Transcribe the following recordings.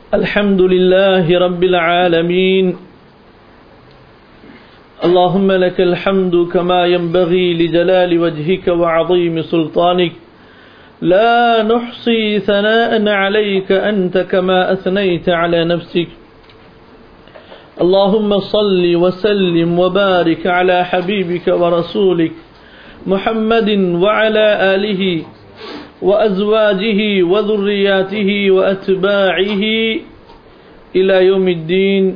الحمد لله رب العالمين اللهم لك الحمد كما ينبغي لجلال وجهك وعظيم سلطانك لا نحصي ثناء عليك أنت كما أثنيت على نفسك اللهم صل وسلم وبارك على حبيبك ورسولك محمد وعلى آله وأزواجه وذرياته وأتباعه إلى يوم الدين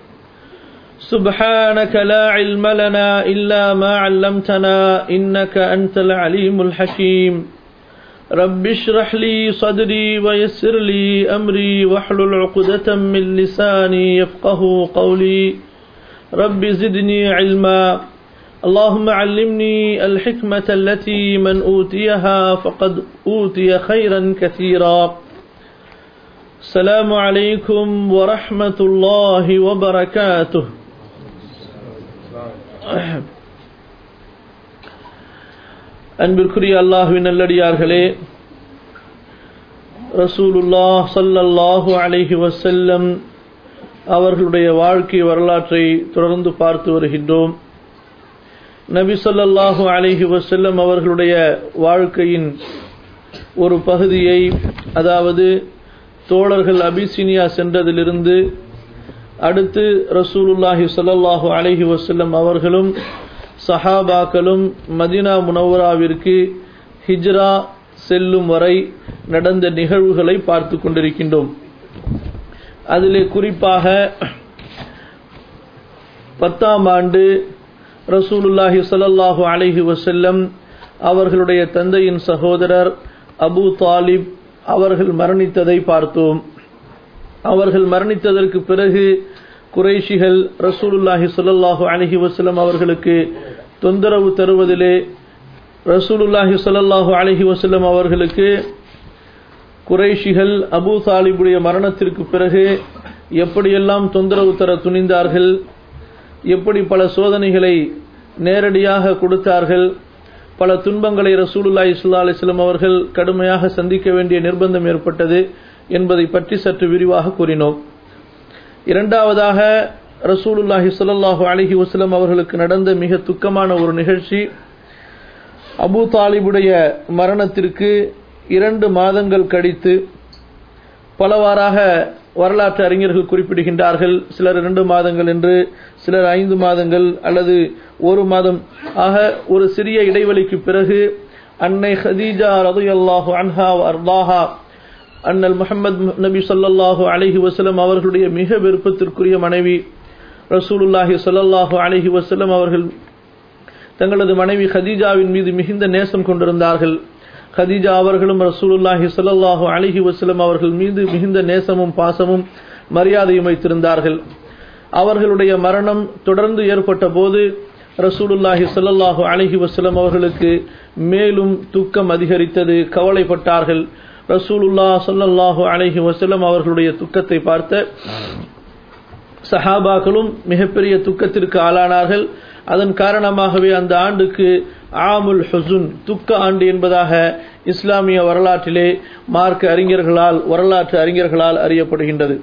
سبحانك لا علم لنا إلا ما علمتنا إنك أنت العليم الحكيم رب اشرح لي صدري ويسر لي أمري واحلل عقدة من لساني يفقه قولي رب زدني علما اللهم علمني الحكمة التي من أوتيها فقد أوتي خيرا كثيرا السلام عليكم ورحمة الله وبركاته அன்பிற்குரிய அல்லாஹுவின் நல்லடியார்களே ரசூலுல்லா சல்லல்லாஹு அலைஹி வசல்லம் அவர்களுடைய வாழ்க்கை வரலாற்றை தொடர்ந்து பார்த்து வருகின்றோம் நபி சொல்லாஹு அலிஹி வசல்லம் அவர்களுடைய வாழ்க்கையின் ஒரு பகுதியை அதாவது தோழர்கள் அபிசினியா சென்றதிலிருந்து அடுத்து ரசூலுல்லாஹி சொல்லல்லாஹு அலிஹி வசல்லம் அவர்களும் சஹாபாக்களும் மதினா முனவராவிற்கு ஹிஜ்ரா செல்லும் வரை நடந்த நிகழ்வுகளை பார்த்து கொண்டிருக்கின்றோம் அதிலே குறிப்பாக பத்தாம் ஆண்டு ரசூலுல்லாஹி சல்லாஹூ அலஹி வசல்லம் அவர்களுடைய தந்தையின் சகோதரர் அபு தாலிப் அவர்கள் மரணித்ததை பார்த்தோம் அவர்கள் மரணித்ததற்கு பிறகு குறைஷிகள் ரசூலுல்லாஹி சொல்லல்லாஹு அலஹி வசல்லம் அவர்களுக்கு தொந்தரவு தருவதிலே ரசூலுல்லாஹி சொல்லல்லாஹு அலஹி வசல்லம் அவர்களுக்கு குறைஷிகள் அபு தாலிபுடைய மரணத்திற்கு பிறகு எப்படியெல்லாம் தொந்தரவு தர துணிந்தார்கள் எப்படி பல சோதனைகளை நேரடியாக கொடுத்தார்கள் பல துன்பங்களை ரசூலுல்லா இஸ்லா அலிஸ்லாம் அவர்கள் கடுமையாக சந்திக்க வேண்டிய நிர்பந்தம் ஏற்பட்டது என்பதை பற்றி சற்று விரிவாக கூறினோம் இரண்டாவதாக ரசூலுல்லாஹி சொல்லல்லாஹு அலிஹி வஸ்லம் அவர்களுக்கு நடந்த மிக துக்கமான ஒரு நிகழ்ச்சி அபு தாலிபுடைய மரணத்திற்கு இரண்டு மாதங்கள் கழித்து பலவாறாக வரலாற்று அறிஞர்கள் குறிப்பிடுகின்றார்கள் சிலர் இரண்டு மாதங்கள் என்று சிலர் ஐந்து மாதங்கள் அல்லது ஒரு மாதம் ஆக ஒரு சிறிய இடைவெளிக்கு பிறகு அன்னை ஹதீஜா ரது அல்லாஹு அன்ஹா அர்தாஹா அண்ணல் முகமது நபி சொல்லாஹு அலஹி வசலம் அவர்களுடைய மிக விருப்பத்திற்குரிய மனைவி ரசூலுல்லாஹி சொல்லல்லாஹு அலஹி வசலம் அவர்கள் தங்களது மனைவி ஹதீஜாவின் மீது மிகுந்த நேசம் கொண்டிருந்தார்கள் ஹதீஜா அவர்களும் ரசூலுல்லாஹி சொல்லல்லாஹு அலிஹி வசலம் அவர்கள் மீது மிகுந்த நேசமும் பாசமும் மரியாதையும் வைத்திருந்தார்கள் அவர்களுடைய மரணம் தொடர்ந்து ஏற்பட்ட போது ரசூலுல்லாஹி சொல்லல்லாஹு அலிஹி வசலம் அவர்களுக்கு மேலும் துக்கம் அதிகரித்தது கவலைப்பட்டார்கள் ரசூலுல்லா சொல்லல்லாஹு அலிஹி வசலம் அவர்களுடைய துக்கத்தை பார்த்த சஹாபாக்களும் மிகப்பெரிய துக்கத்திற்கு ஆளானார்கள் அதன் காரணமாகவே அந்த ஆண்டுக்கு ஆமுல் ஹுசுன் துக்க ஆண்டு என்பதாக இஸ்லாமிய வரலாற்றிலே மார்க்க அறிஞர்களால் வரலாற்று அறிஞர்களால் அறியப்படுகின்றது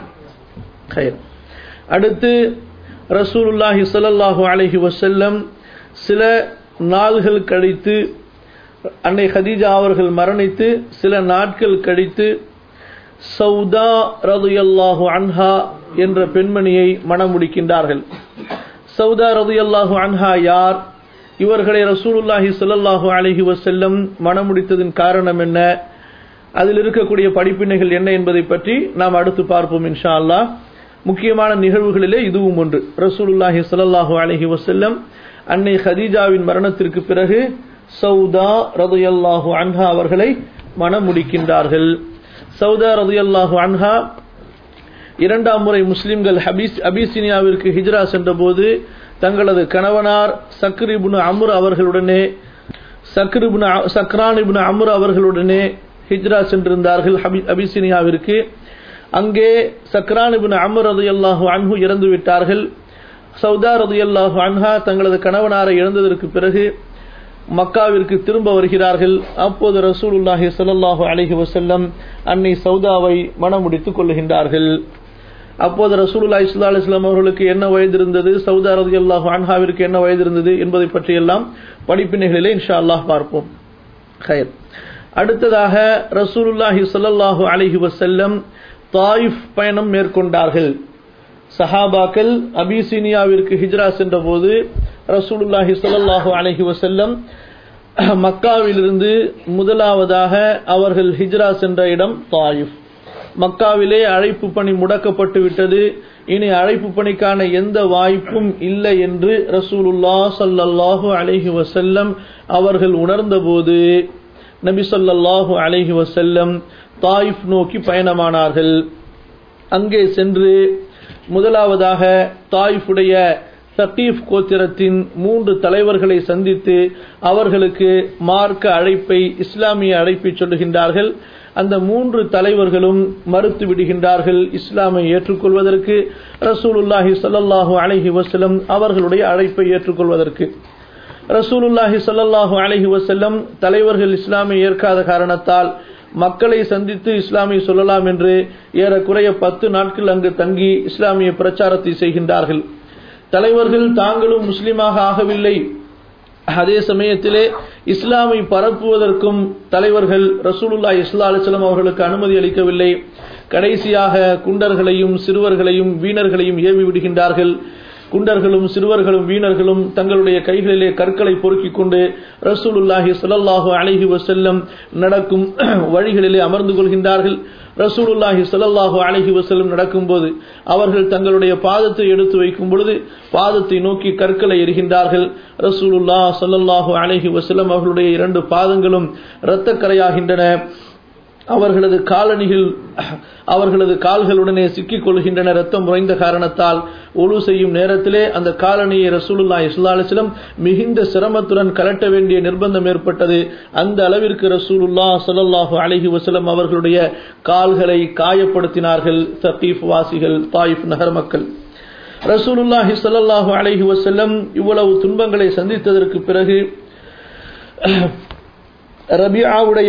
அடுத்து ரசூலுல்லாஹி சல்லாஹு அலஹி வசல்லம் சில நாள்கள் கழித்து அன்னை ஹதீஜா அவர்கள் மரணித்து சில நாட்கள் கழித்து சவுதா ரதுயல்லாஹு அன்ஹா என்ற பெண்மணியை மணம் முடிக்கின்றார்கள் சவுதா ரது அல்லாஹு அன்ஹா யார் இவர்களை ரசூலுல்லாஹி சொல்லல்லாஹு அலஹி வசல்லம் மணமுடித்ததின் காரணம் என்ன அதில் இருக்கக்கூடிய படிப்பினைகள் என்ன என்பதை பற்றி நாம் அடுத்து பார்ப்போம் இன்ஷா அல்லா முக்கியமான நிகழ்வுகளிலே இதுவும் ஒன்று ரசூலுல்லாஹி சொல்லல்லாஹு அலஹி வசல்லம் அன்னை ஹதீஜாவின் மரணத்திற்கு பிறகு சவுதா ரது அல்லாஹு அன்ஹா அவர்களை மணம் முடிக்கின்றார்கள் சவுதா ரது அல்லாஹு அன்ஹா இரண்டாம் முறை முஸ்லிம்கள் ஹபீஸ் அபிசினியாவிற்கு ஹிஜ்ரா சென்றபோது தங்களது கணவனார் சக்ரிபுன் அமுர் அவர்களுடனே சக்ரிபுன் சக்ரான் இபுன் அமுர் அவர்களுடனே ஹிஜ்ரா சென்றிருந்தார்கள் அபிசினியாவிற்கு அங்கே சக்ரான் இபுன் அமுர் ரது அல்லாஹு அன்ஹு இறந்து விட்டார்கள் சவுதா ரது அல்லாஹு அன்ஹா தங்களது கணவனாரை இழந்ததற்கு பிறகு மக்காவிற்கு திரும்ப வருகிறார்கள் அப்போது ரசூலுல்லாஹி ஸல்லல்லாஹு அலைஹி வஸல்லம் அன்னை சௌதாவை மணமுடித்துக் கொள்ளுகின்றார்கள் அப்போது ரசூலுல்லாஹி ஸல்லல்லாஹு அலைஹி வஸல்லம் அவர்களுக்கு என்ன வயது இருந்தது சௌதா ரலியல்லாஹு அன்ஹாவிற்கு என்ன வயது இருந்தது என்பதை பற்றியெல்லாம் படிப்பினைகளிலே இன்ஷா அல்லாஹ் பார்ப்போம் ஹைர் அடுத்ததாக ரசூலுல்லாஹி ஸல்லல்லாஹு அலைஹி வஸல்லம் தாயிஃப் பயணம் மேற்கொண்டார்கள் சஹாபாக்கள் அபிசீனியாவிற்கு ஹிஜ்ரா சென்றபோது ரசூலுல்லாஹி ஸல்லல்லாஹு அலைஹி வஸல்லம் மக்காவிலிருந்து முதலாவதாக அவர்கள் ஹிஜ்ரா சென்ற இடம் தாயிஃப் மக்காவிலே அழைப்பு பணி முடக்கப்பட்டு விட்டது இனி அழைப்பு பணிக்கான எந்த வாய்ப்பும் இல்லை என்று ரசூலுல்லா ஸல்லல்லாஹு அலைஹி வஸல்லம் அவர்கள் உணர்ந்தபோது நபி ஸல்லல்லாஹு அலைஹி வஸல்லம் தாயிஃப் நோக்கி பயணமானார்கள் அங்கே சென்று முதலாவதாக தாயிஃபுடைய சகீஃப் கோத்திரத்தின் மூன்று தலைவர்களை சந்தித்து அவர்களுக்கு மார்க்க அழைப்பை இஸ்லாமிய அழைப்பை சொல்லுகின்றார்கள் அந்த மூன்று தலைவர்களும் மறுத்து விடுகின்றார்கள் இஸ்லாமை ஏற்றுக்கொள்வதற்கு ரசூலுல்லாஹி ஸல்லல்லாஹு அலைஹி வஸல்லம் அவர்களுடைய அழைப்பை ஏற்றுக்கொள்வதற்கு ரசூலுல்லாஹி ஸல்லல்லாஹு அலைஹி வஸல்லம் தலைவர்கள் இஸ்லாமை ஏற்காத காரணத்தால் மக்களை சந்தித்து இஸ்லாமிய சொல்லலாம் என்று ஏறக்குறைய பத்து நாட்கள் அங்கு தங்கி இஸ்லாமிய பிரச்சாரத்தை செய்கின்றார்கள் தலைவர்கள் தாங்களும் முஸ்லிமாக ஆகவில்லை அதே சமயத்திலே இஸ்லாமை பரப்புவதற்கும் தலைவர்கள் ரசூலுல்லா இஸ்லா அலிஸ்லாம் அவர்களுக்கு அனுமதி அளிக்கவில்லை கடைசியாக குண்டர்களையும் சிறுவர்களையும் வீணர்களையும் ஏவி விடுகின்றார்கள் குண்டர்களும் சிறுவர்களும் வீணர்களும் தங்களுடைய கைகளிலே கற்களை பொறுக்கிக் கொண்டு ரசூலுல்லாஹி ஸல்லல்லாஹு அலைஹி வஸல்லம் நடக்கும் வழிகளிலே அமர்ந்து கொள்கின்றார்கள் ரசூலுல்லாஹி ஸல்லல்லாஹு அலைஹி வஸல்லம் நடக்கும்போது அவர்கள் தங்களுடைய பாதத்தை எடுத்து வைக்கும் பொழுது பாதத்தை நோக்கி கற்களை எறிகின்றார்கள் ரசூலுல்லா ஸல்லல்லாஹு அலைஹி வஸல்லம் அவர்களுடைய இரண்டு பாதங்களும் இரத்தக்கரையாகின்றன அவர்களது காலணிகள் அவர்களது கால்களுடனே சிக்கிக் கொள்கின்றன ரத்தம் உறைந்த காரணத்தால் ஒழு செய்யும் நேரத்திலே அந்த காலணியை ரசூலுல்லா இஸ்லாலிஸ்லம் மிகுந்த சிரமத்துடன் கலட்ட வேண்டிய நிர்பந்தம் ஏற்பட்டது அந்த அளவிற்கு ரசூலுல்லா சல்லாஹூ அலஹி வசலம் அவர்களுடைய கால்களை காயப்படுத்தினார்கள் சத்தீஃப் வாசிகள் தாயிஃப் நகர் மக்கள் ரசூலுல்லாஹி ஸல்லல்லாஹு அலைஹி வஸல்லம் இவ்வளவு துன்பங்களை சந்தித்ததற்கு பிறகு ரபியாவுடைய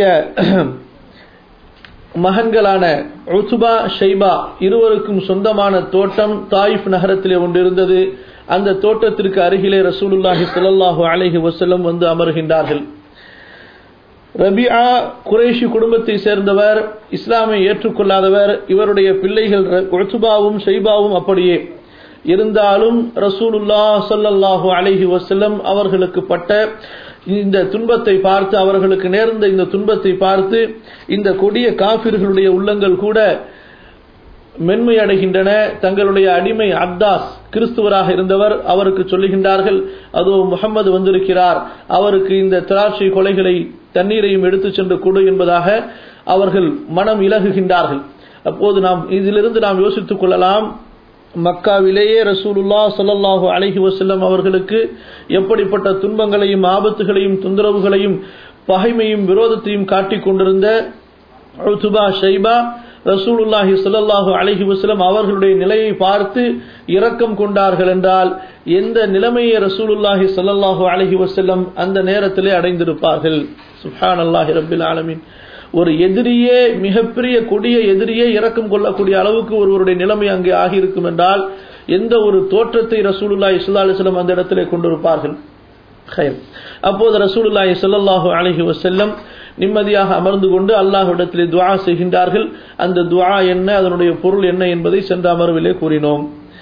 மகன்களான உசுபா ஷைபா இருவருக்கும் சொந்தமான தோட்டம் தாயிஃப் நகரத்திலே ஒன்றிருந்தது அந்த தோட்டத்திற்கு அருகிலே ரசூலுல்லாஹி ஸல்லல்லாஹு அலைஹி வஸல்லம் வந்து அமர்கின்றார்கள் ரபியா குறைஷி குடும்பத்தை சேர்ந்தவர் இஸ்லாமை ஏற்றுக்கொள்ளாதவர் இவருடைய பிள்ளைகள் உசுபாவும் ஷைபாவும் அப்படியே இருந்தாலும் ரசூலுல்லா ஸல்லல்லாஹு அலைஹி வஸல்லம் அவர்களுக்கு பட்ட இந்த துன்பத்தை பார்த்து அவர்களுக்கு நேர்ந்த இந்த துன்பத்தை பார்த்து இந்த கொடிய காபிர்களுடைய உள்ளங்கள் கூட மென்மை அடைகின்றன தங்களுடைய அடிமை அப்தாஸ் கிறிஸ்துவராக இருந்தவர் அவருக்கு சொல்லுகின்றார்கள் அதோ முகமது வந்திருக்கிறார் அவருக்கு இந்த திராட்சை கொலைகளை தண்ணீரையும் எடுத்துச் சென்று கொடு என்பதாக அவர்கள் மனம் இலகுகின்றார்கள் அப்போது நாம் இதிலிருந்து நாம் யோசித்துக் கொள்ளலாம் மக்காவிலேயே ரசூலுல்லா சொல்லல்லாஹு அலஹி வசல்லம் அவர்களுக்கு எப்படிப்பட்ட துன்பங்களையும் ஆபத்துகளையும் தொந்தரவுகளையும் பகைமையும் விரோதத்தையும் காட்டிக் கொண்டிருந்த உத்துபா ஷைபா ரசூலுல்லாஹி சொல்லல்லாஹு அலஹி வசலம் அவர்களுடைய நிலையை பார்த்து இரக்கம் கொண்டார்கள் என்றால் எந்த நிலைமையை ரசூலுல்லாஹி சொல்லல்லாஹு அலஹி வசல்லம் அந்த நேரத்திலே அடைந்திருப்பார்கள் சுஹான் அல்லாஹி ரபில் ஆலமின் ஒரு எதிரியே மிகப்பெரிய கொடிய எதிரியே இறக்கம் கொள்ளக்கூடிய அளவுக்கு ஒருவருடைய நிலைமை அங்கே ஆகியிருக்கும் என்றால் எந்த ஒரு தோற்றத்தை ரசூலுல்லா இஸ்லா அலிஸ்லம் அந்த இடத்திலே கொண்டிருப்பார்கள் அப்போது ரசூலுல்லா இசல்லாஹு அலஹி வசல்லம் நிம்மதியாக அமர்ந்து கொண்டு அல்லாஹ்விடத்திலே துவா செய்கின்றார்கள் அந்த துவா என்ன அதனுடைய பொருள் என்ன என்பதை சென்ற அமர்விலே கூறினோம்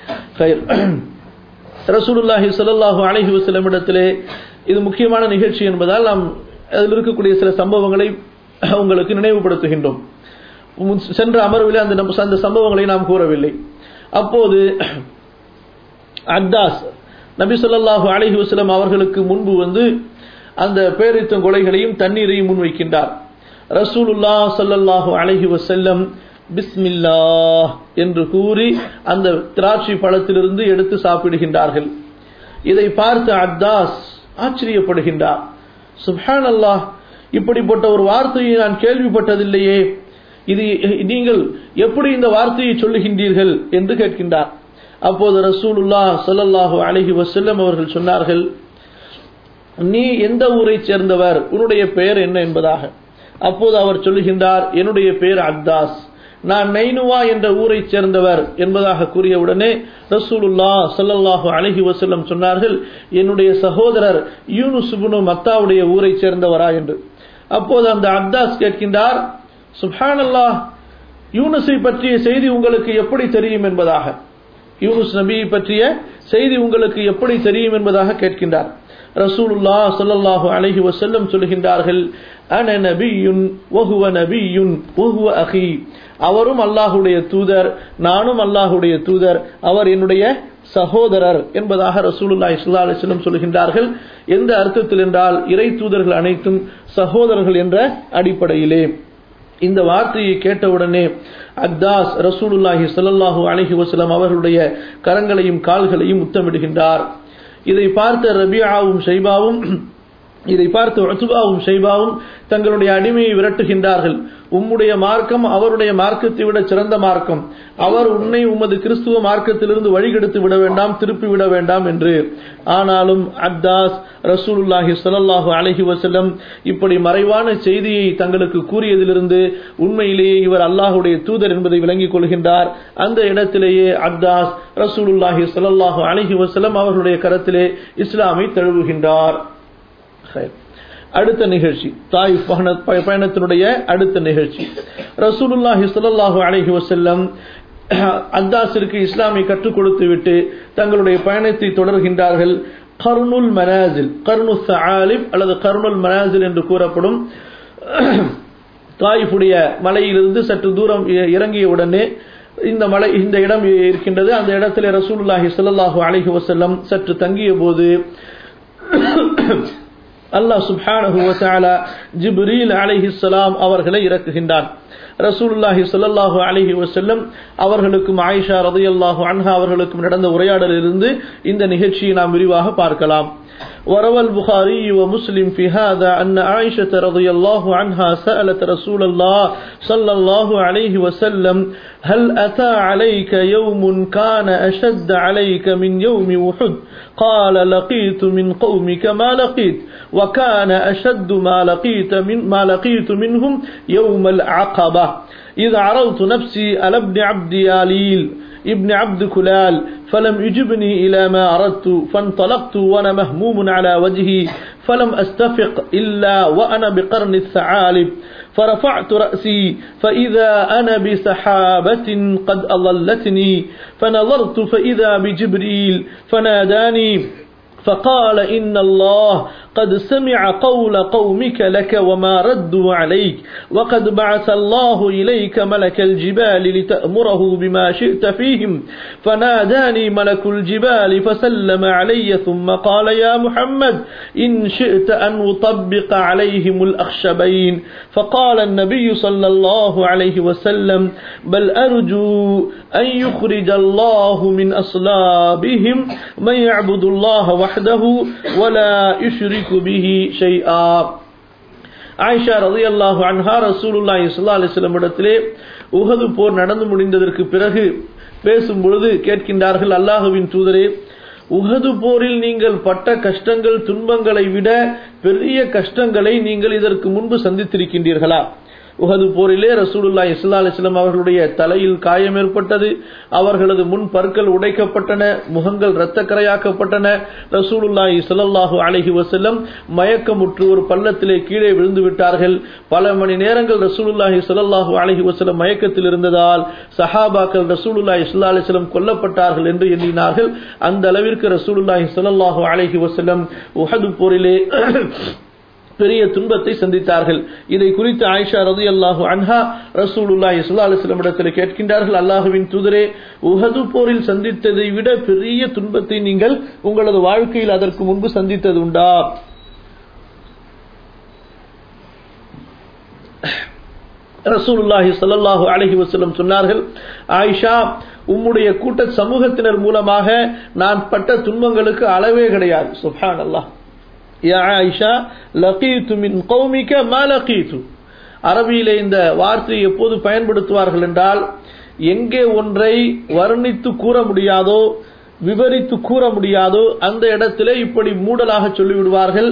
ரசூலுல்லாஹி சல்லாஹு அலஹி வசல்லம் இடத்திலே இது முக்கியமான நிகழ்ச்சி என்பதால் நாம் அதில் இருக்கக்கூடிய சில சம்பவங்களை உங்களுக்கு நினைவுபடுத்துகின்றோம் சென்ற அமர்வில் அந்த அந்த சம்பவங்களை நாம் கூறவில்லை அப்போது அத்தாஸ் நபி சொல்லாஹு அலஹி வசலம் அவர்களுக்கு முன்பு வந்து அந்த பேரித்தம் கொலைகளையும் தண்ணீரையும் முன்வைக்கின்றார் ரசூலுல்லா சல்லல்லாஹு அலஹி வசல்லம் பிஸ்மில்லா என்று கூறி அந்த திராட்சை பழத்திலிருந்து எடுத்து சாப்பிடுகின்றார்கள் இதை பார்த்து அத்தாஸ் ஆச்சரியப்படுகின்றார் சுப்ஹான் அல்லாஹ் இப்படிப்பட்ட ஒரு வார்த்தையை நான் கேள்விப்பட்டதில்லையே இது நீங்கள் எப்படி இந்த வார்த்தையை சொல்லுகின்றீர்கள் என்று கேட்கின்றார் அப்போது ரசூலுல்லா சல்லல்லாஹு அலஹி வசல்லம் அவர்கள் சொன்னார்கள் நீ எந்த ஊரை சேர்ந்தவர் உன்னுடைய பெயர் என்ன என்பதாக அப்போது அவர் சொல்லுகின்றார் என்னுடைய பெயர் அத்தாஸ் நான் நைனுவா என்ற ஊரை சேர்ந்தவர் என்பதாக கூறியவுடனே ரசூலுல்லா சல்லல்லாஹு அலஹி வசல்லம் சொன்னார்கள் என்னுடைய சகோதரர் யூனுசுபுனு மத்தாவுடைய ஊரை சேர்ந்தவரா என்று அப்போது அந்த அத்தாஸ் கேட்கின்றார் சுப்ஹானல்லாஹ் யூனுஸை பற்றிய செய்தி உங்களுக்கு எப்படி தெரியும் என்பதாக யூனுஸ் நபியை பற்றிய செய்தி உங்களுக்கு எப்படி தெரியும் என்பதாக கேட்கின்றார் ரசூலுல்லா ஸல்லல்லாஹு அலைஹி வஸல்லம் சொல்கின்றார்கள் அன நபியுன் வஹுவ நபியுன் வஹுவ அஹி அவரும் அல்லாஹ்வுடைய தூதர் நானும் அல்லாஹ்வுடைய தூதர் அவர் என்னுடைய சகோதரர் என்பதாக ரசூலுல்லாஹி ஸல்லல்லாஹு அலைஹி வஸல்லம் சொல்கின்றார்கள் எந்த அர்த்தத்தில் என்றால் இறை தூதர்கள் அனைத்தும் சகோதரர்கள் என்ற அடிப்படையிலே இந்த வார்த்தையை கேட்டவுடனே அத்தாஸ் ரசூலுல்லாஹி ஸல்லல்லாஹு அலைஹி வஸல்லம் அவர்களுடைய கரங்களையும் கால்களையும் முத்தமிடுகின்றார் இதை பார்த்த ரபியாவும் ஷைபாவும் இதை பார்த்து உத்துபாவும் ஷைபாவும் தங்களுடைய அடிமையை விரட்டுகின்றார்கள் உம்முடைய மார்க்கம் அவருடைய மார்க்கத்தை விட சிறந்த மார்க்கம் அவர் உன்னை உமது கிறிஸ்துவ மார்க்கத்திலிருந்து வழிகெடுத்து விட வேண்டாம் திருப்பி விட வேண்டாம் என்று ஆனாலும் அத்தாஸ் ரசூலுல்லாஹி ஸல்லல்லாஹு அலைஹி வஸல்லம் இப்படி மறைவான செய்தியை தங்களுக்கு கூறியதிலிருந்து உண்மையிலேயே இவர் அல்லாஹ்வுடைய தூதர் என்பதை விளங்கிக் கொள்கின்றார் அந்த இடத்திலேயே அத்தாஸ் ரசூலுல்லாஹி ஸல்லல்லாஹு அலைஹி வஸல்லம் அவர்களுடைய கரத்திலே இஸ்லாமை தழுவுகின்றார் அடுத்த நிகழ்ச்சி தாய் பயணத்தினுடைய அடுத்த நிகழ்ச்சி ரசூலுல்லாஹி ஸல்லல்லாஹு அலைஹி வஸல்லம் அத்தாஸிற்கு இஸ்லாமை கற்றுக் கொடுத்து விட்டு தங்களுடைய பயணத்தை தொடர்கின்றார்கள் கர்னுல் மனாசில் கர்னு சஆலிப் அல்லது கர்னுல் மனாசில் என்று கூறப்படும் தாயிஃபுடைய மலையிலிருந்து சற்று தூரம் இறங்கிய உடனே இந்த மலை இந்த இடம் இருக்கின்றது அந்த இடத்துல ரசூலுல்லாஹி ஸல்லல்லாஹு அலைஹி வஸல்லம் சற்று தங்கிய போது அல்லாஹ் சுப்ஹானஹு வ தஆலா ஜிப்ரீல் அலைஹிஸ்ஸலாம் அவர்களை இறக்குகின்றான் ரசூலுல்லாஹி ஸல்லல்லாஹு அலைஹி வஸல்லம் அவர்களுக்கும் ஆயிஷா ரலியல்லாஹு அன்ஹா அவர்களுக்கும் நடந்த உரையாடலிலிருந்து இந்த நிகழ்ச்சியை நாம் விரிவாக பார்க்கலாம் وروى البخاري ومسلم في هذا أن عائشة رضي الله عنها سألت رسول الله صلى الله عليه وسلم هل أتى عليك يوم كان أشد عليك من يوم وحد قال لقيت من قومك ما لقيت وكان أشد ما لقيت من ما لقيت منهم يوم العقبة إذا عرضت نفسي على ابن عبد ياليل ابن عبد كلال فلم يجبني إلى ما أردت فانطلقت وأنا مهموم على وجهي فلم أستفق إلا وأنا بقرن الثعالب فرفعت رأسي فإذا أنا بسحابة قد أضلتني فنظرت فإذا بجبريل فناداني فقال إن الله قد سمع قول قومك لك وما ردوا عليك وقد بعث الله إليك ملك الجبال لتأمره بما شئت فيهم فناداني ملك الجبال فسلم علي ثم قال يا محمد إن شئت أن أطبق عليهم الأخشبين فقال النبي صلى الله عليه وسلم بل أرجو أن يخرج الله من أصلابهم من يعبد الله وحده ولا يشرك به شيئا ஆயிஷா ரதி அல்லாஹு அன்ஹா ரசூலுல்லா இஸ்லா அலிஸ்லம் இடத்திலே உகது போர் நடந்து முடிந்ததற்கு பிறகு பேசும் பொழுது கேட்கின்றார்கள் அல்லாஹுவின் தூதரே உகது போரில் நீங்கள் பட்ட கஷ்டங்கள் துன்பங்களை விட பெரிய கஷ்டங்களை நீங்கள் இதற்கு முன்பு சந்தித்திருக்கின்றீர்களா உகது போரிலே ரசூலுல்லா இஸ்லா அலிஸ்லாம் அவர்களுடைய தலையில் காயம் ஏற்பட்டது அவர்களது முன் பற்கள் உடைக்கப்பட்டன முகங்கள் இரத்தக்கரையாக்கப்பட்டன ரசூலுல்லா இஸ்லாஹு அலஹி வசல்லம் மயக்கமுற்று ஒரு பள்ளத்திலே கீழே விழுந்து விட்டார்கள் பல மணி நேரங்கள் ரசூலுல்லாஹி சல்லாஹு அலஹி வசல்லம் மயக்கத்தில் இருந்ததால் சஹாபாக்கள் ரசூலுல்லா இஸ்லா அலிஸ்லம் கொல்லப்பட்டார்கள் என்று எண்ணினார்கள் அந்த அளவிற்கு ரசூலுல்லாஹி சல்லாஹு அலஹி வசல்லம் உஹது போரிலே பெரிய துன்பத்தை சந்தித்தார்கள் இதை குறித்து ஆயிஷா ரதி அல்லாஹு அன்ஹா ரசூலுல்லா இஸ்லா அலுவலம் இடத்தில் கேட்கின்றார்கள் அல்லாஹுவின் தூதரே உஹது போரில் சந்தித்ததை விட பெரிய துன்பத்தை நீங்கள் உங்களது வாழ்க்கையில் அதற்கு முன்பு சந்தித்தது உண்டா ரசூலுல்லாஹி சல்லாஹூ அலஹி வசல்லம் சொன்னார்கள் ஆயிஷா உம்முடைய கூட்ட சமூகத்தினர் மூலமாக நான் பட்ட துன்பங்களுக்கு அளவே கிடையாது சுஹான் அல்லாஹ் அரபியிலே இந்த வார்த்தையை எப்போது பயன்படுத்துவார்கள் என்றால் எங்கே ஒன்றை வர்ணித்து கூற முடியாதோ விவரித்து கூற முடியாதோ அந்த இடத்திலே இப்படி மூடலாக சொல்லிவிடுவார்கள்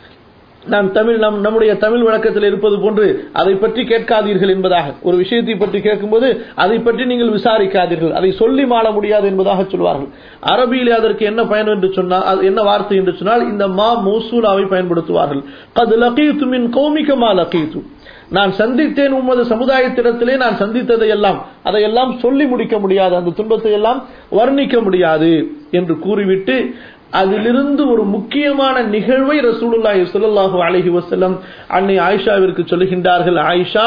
நாம் தமிழ் நம் நம்முடைய தமிழ் வழக்கத்தில் இருப்பது போன்று அதை பற்றி கேட்காதீர்கள் என்பதாக ஒரு விஷயத்தை பற்றி கேட்கும்போது அதை பற்றி நீங்கள் விசாரிக்காதீர்கள் அதை சொல்லி மாள முடியாது என்பதாக சொல்வார்கள் அரபியிலே அதற்கு என்ன பயன் என்று சொன்னால் அது என்ன வார்த்தை என்று சொன்னால் இந்த மா மௌசூலாவை பயன்படுத்துவார்கள் கது லகீத்து மின் கௌமிக மா லகீத்து நான் சந்தித்தேன் உமது சமுதாயத்திடத்திலே நான் சந்தித்ததை எல்லாம் அதையெல்லாம் சொல்லி முடிக்க முடியாது அந்த துன்பத்தை எல்லாம் வர்ணிக்க முடியாது என்று கூறிவிட்டு அதிலிருந்து ஒரு முக்கியமான நிகழ்வை ரசூலுல்லாஹி ஸல்லல்லாஹு அலைஹி வஸல்லம் அன்னை ஆயிஷாவிற்கு சொல்லுகின்றார்கள் ஆயிஷா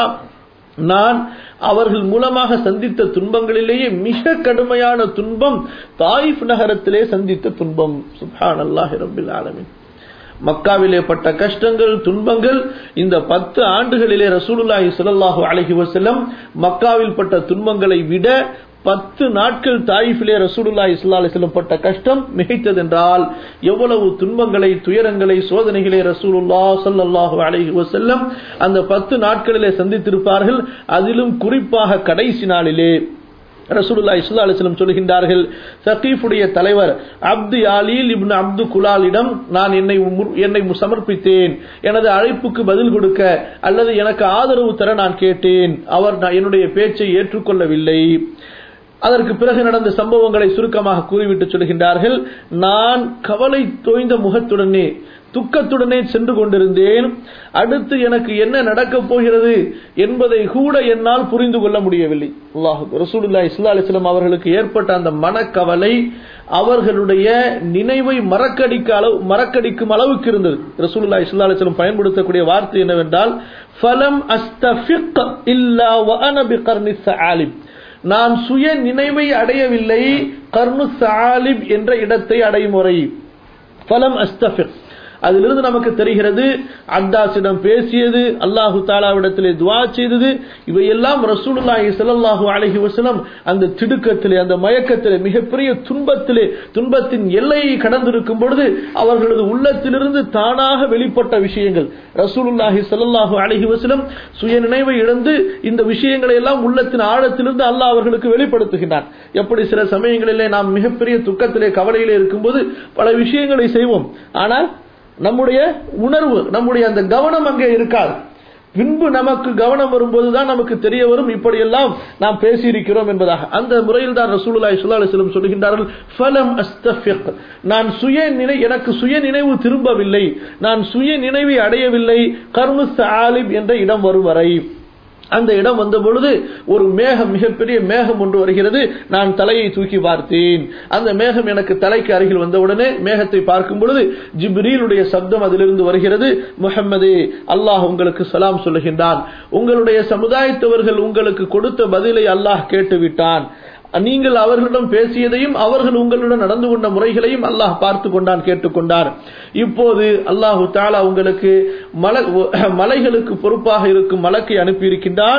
நான் அவர்கள் மூலமாக சந்தித்த துன்பங்களிலேயே மிக கடுமையான துன்பம் தாயிஃப் நகரத்திலே சந்தித்த துன்பம் சுப்ஹானல்லாஹி ரப்பில் ஆலமீன் மக்காவிலே பட்ட கஷ்டங்கள் துன்பங்கள் இந்த பத்து ஆண்டுகளிலே ரசூலுல்லாஹி ஸல்லல்லாஹு அலைஹி வஸல்லம் மக்காவில் பட்ட துன்பங்களை விட பத்து நாட்கள் தாயிஃபிலே ரசூலுல்லா இஸ்லா அலிஸ்லம் பட்ட கஷ்டம் மிகைத்ததென்றால் எவ்வளவு துன்பங்களை துயரங்களை சோதனைகளை ரசூலுல்லா சல்லாஹு அலைஹி வசல்லம் அந்த பத்து நாட்களிலே சந்தித்திருப்பார்கள் அதிலும் குறிப்பாக கடைசி நாளிலே ரசூலுல்லா இஸ்லா அலிஸ்லம் சொல்கின்றார்கள் சகீஃபுடைய தலைவர் அப்து யாலீல் இப்னு அப்து குலாலிடம் நான் என்னை என்னை சமர்ப்பித்தேன் எனது அழைப்புக்கு பதில் கொடுக்க அல்லது எனக்கு ஆதரவு தர நான் கேட்டேன் அவர் என்னுடைய பேச்சை ஏற்றுக்கொள்ளவில்லை அதற்கு பிறகு நடந்த சம்பவங்களை சுருக்கமாக கூறிவிட்டு சொல்கின்றார்கள் நான் கவலை தோய்ந்த முகத்துடனே துக்கத்துடனே சென்று கொண்டிருந்தேன் அடுத்து எனக்கு என்ன நடக்கப் போகிறது என்பதை கூட என்னால் புரிந்து கொள்ள முடியவில்லை அல்லாஹு ரசூலுல்லா இஸ்லா அலிஸ்லாம் அவர்களுக்கு ஏற்பட்ட அந்த மனக்கவலை அவர்களுடைய நினைவை மறக்கடிக்க அளவு மறக்கடிக்கும் அளவுக்கு இருந்தது ரசூலுல்லா இஸ்லா அலிஸ்லாம் பயன்படுத்தக்கூடிய வார்த்தை என்னவென்றால் ஃபலம் அஸ்தஃபிக் இல்லா வஅன பிகர்னி சஆலிப் நான் சுய நினைவை அடையவில்லை கர்னு சாலிப் என்ற இடத்தை அடையும் வரை ஃபலம் அஸ்தஃபிக் அதிலிருந்து நமக்கு தெரிகிறது அத்தாசிடம் பேசியது அல்லாஹு தாலாவிடத்திலே துவா செய்தது இவையெல்லாம் ரசூலுல்லாஹி ஸல்லல்லாஹு அலைஹி வஸல்லம் அந்த திடுக்கத்திலே அந்த மயக்கத்திலே மிகப்பெரிய துன்பத்திலே துன்பத்தின் எல்லையை கடந்திருக்கும் பொழுது அவர்களது உள்ளத்திலிருந்து தானாக வெளிப்பட்ட விஷயங்கள் ரசூலுல்லாஹி ஸல்லல்லாஹு அலைஹி வஸல்லம் சுய நினைவை இழந்து இந்த விஷயங்களை எல்லாம் உள்ளத்தின் ஆழத்திலிருந்து அல்லாஹ் அவர்களுக்கு வெளிப்படுத்துகின்றான் எப்படி சில சமயங்களிலே நாம் மிகப்பெரிய துக்கத்திலே கவலையிலே இருக்கும்போது பல விஷயங்களை செய்வோம் ஆனால் நம்முடைய உணர்வு நம்முடைய அந்த கவனம் அங்கே இருக்காது பின்பு நமக்கு கவனம் வரும்போதுதான் நமக்கு தெரிய வரும் இப்படியெல்லாம் நாம் பேசியிருக்கிறோம் என்பதாக அந்த முறையில் தான் ரசூலுல்லாஹி ஸல்லல்லாஹு அலைஹி வஸல்லம் சொல்கின்றார்கள் ஃபலம் அஸ்தஃபிக் நான் சுய நினை எனக்கு சுய நினைவு திரும்பவில்லை நான் சுய நினைவை அடையவில்லை கர்மு சாலிப் என்ற இடம் வரும் வரை அந்த இடம் வந்த பொழுது ஒரு மேகம் மிகப்பெரிய மேகம் ஒன்று வருகிறது நான் தலையை தூக்கி பார்த்தேன் அந்த மேகம் எனக்கு தலைக்கு அருகில் வந்தவுடனே மேகத்தை பார்க்கும் பொழுது ஜிப்ரீலுடைய சப்தம் அதிலிருந்து வருகிறது முகம்மதே அல்லாஹ் உங்களுக்கு சலாம் சொல்லுகின்றான் உங்களுடைய சமுதாயத்தவர்கள் உங்களுக்கு கொடுத்த பதிலை அல்லாஹ் கேட்டுவிட்டான் நீங்கள் அவர்களிடம் பேசியதையும் அவர்கள் உங்களுடன் நடந்து கொண்ட முறைகளையும் அல்லாஹ் பார்த்து கொண்டான் கேட்டுக்கொண்டார் இப்போது அல்லாஹு தாலா உங்களுக்கு மலைகளுக்கு பொறுப்பாக இருக்கும் மலக்கை அனுப்பியிருக்கின்றான்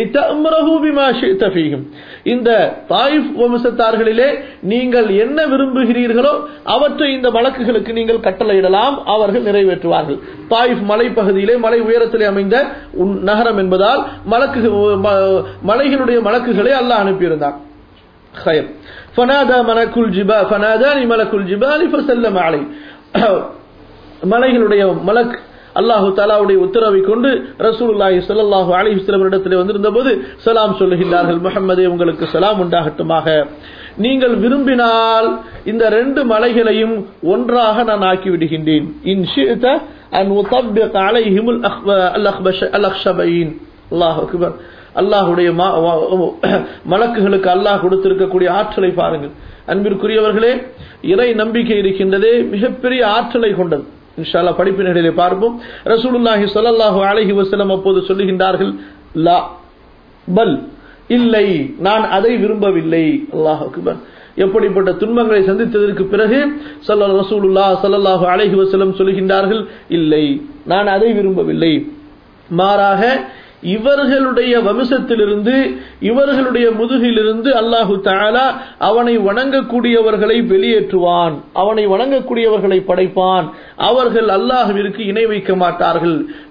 இந்த தாயிஃப் வம்சத்தார்களிலே நீங்கள் என்ன விரும்புகிறீர்களோ அவற்றை இந்த மலக்குகளுக்கு நீங்கள் கட்டளையிடலாம் அவர்கள் நிறைவேற்றுவார்கள் தாயிஃப் மலைப்பகுதியிலே மலை உயரத்திலே அமைந்த நகரம் என்பதால் மலக்கு மலைகளுடைய மலக்குகளை அல்லாஹ் அனுப்பியிருந்தார் خير فنادى ملك الجبال فناداني ملك الجبال فسلم علي மலைகளுடைய மலக் அல்லாஹு தாலாவுடைய உத்தரவை கொண்டு ரசூலுல்லாஹி ஸல்லல்லாஹு அலைஹி வஸல்லம் இடத்திலே வந்திருந்த போது சலாம் சொல்லுகின்றார்கள் முஹம்மதே உங்களுக்கு சலாம் உண்டாகட்டுமாக நீங்கள் விரும்பினால் இந்த ரெண்டு மலைகளையும் ஒன்றாக நான் ஆக்கி விடுகின்றேன் இன் ஷிஅத அன் உதப்பிக அலைஹிம் அல் அக்பஷ அல் அக்ஷபைன் அல்லாஹ் அக்பர் அல்லாஹுடைய மலக்குகளுக்கு அல்லாஹ் கொடுத்திருக்கக்கூடிய ஆற்றலை பாருங்கள் அன்பிற்குரியவர்களே இறை நம்பிக்கை இருக்கின்றதே மிகப்பெரிய ஆற்றலை கொண்டது இன்ஷால்லா படிப்பினர்களிலே பார்ப்போம் ரசூலுல்லாஹி ஸல்லல்லாஹு அலைஹி வஸல்லம் அப்போது சொல்லுகின்றார்கள் லா பல் இல்லை நான் அதை விரும்பவில்லை அல்லாஹ் அக்பர் எப்படிப்பட்ட துன்பங்களை சந்தித்ததற்கு பிறகு சல்ல ரசூலுல்லா சல்லல்லாஹு அலைஹி வஸல்லம் சொல்லுகின்றார்கள் இல்லை நான் அதை விரும்பவில்லை மாறாக இவர்களுடைய வம்சத்திலிருந்து இவர்களுடைய முதுகிலிருந்து அல்லாஹு தாலா அவனை வணங்கக்கூடியவர்களை வெளியேற்றுவான் அவனை வணங்கக்கூடியவர்களை படைப்பான் அவர்கள் அல்லாஹுவிற்கு இணை வைக்க மாட்டார்கள்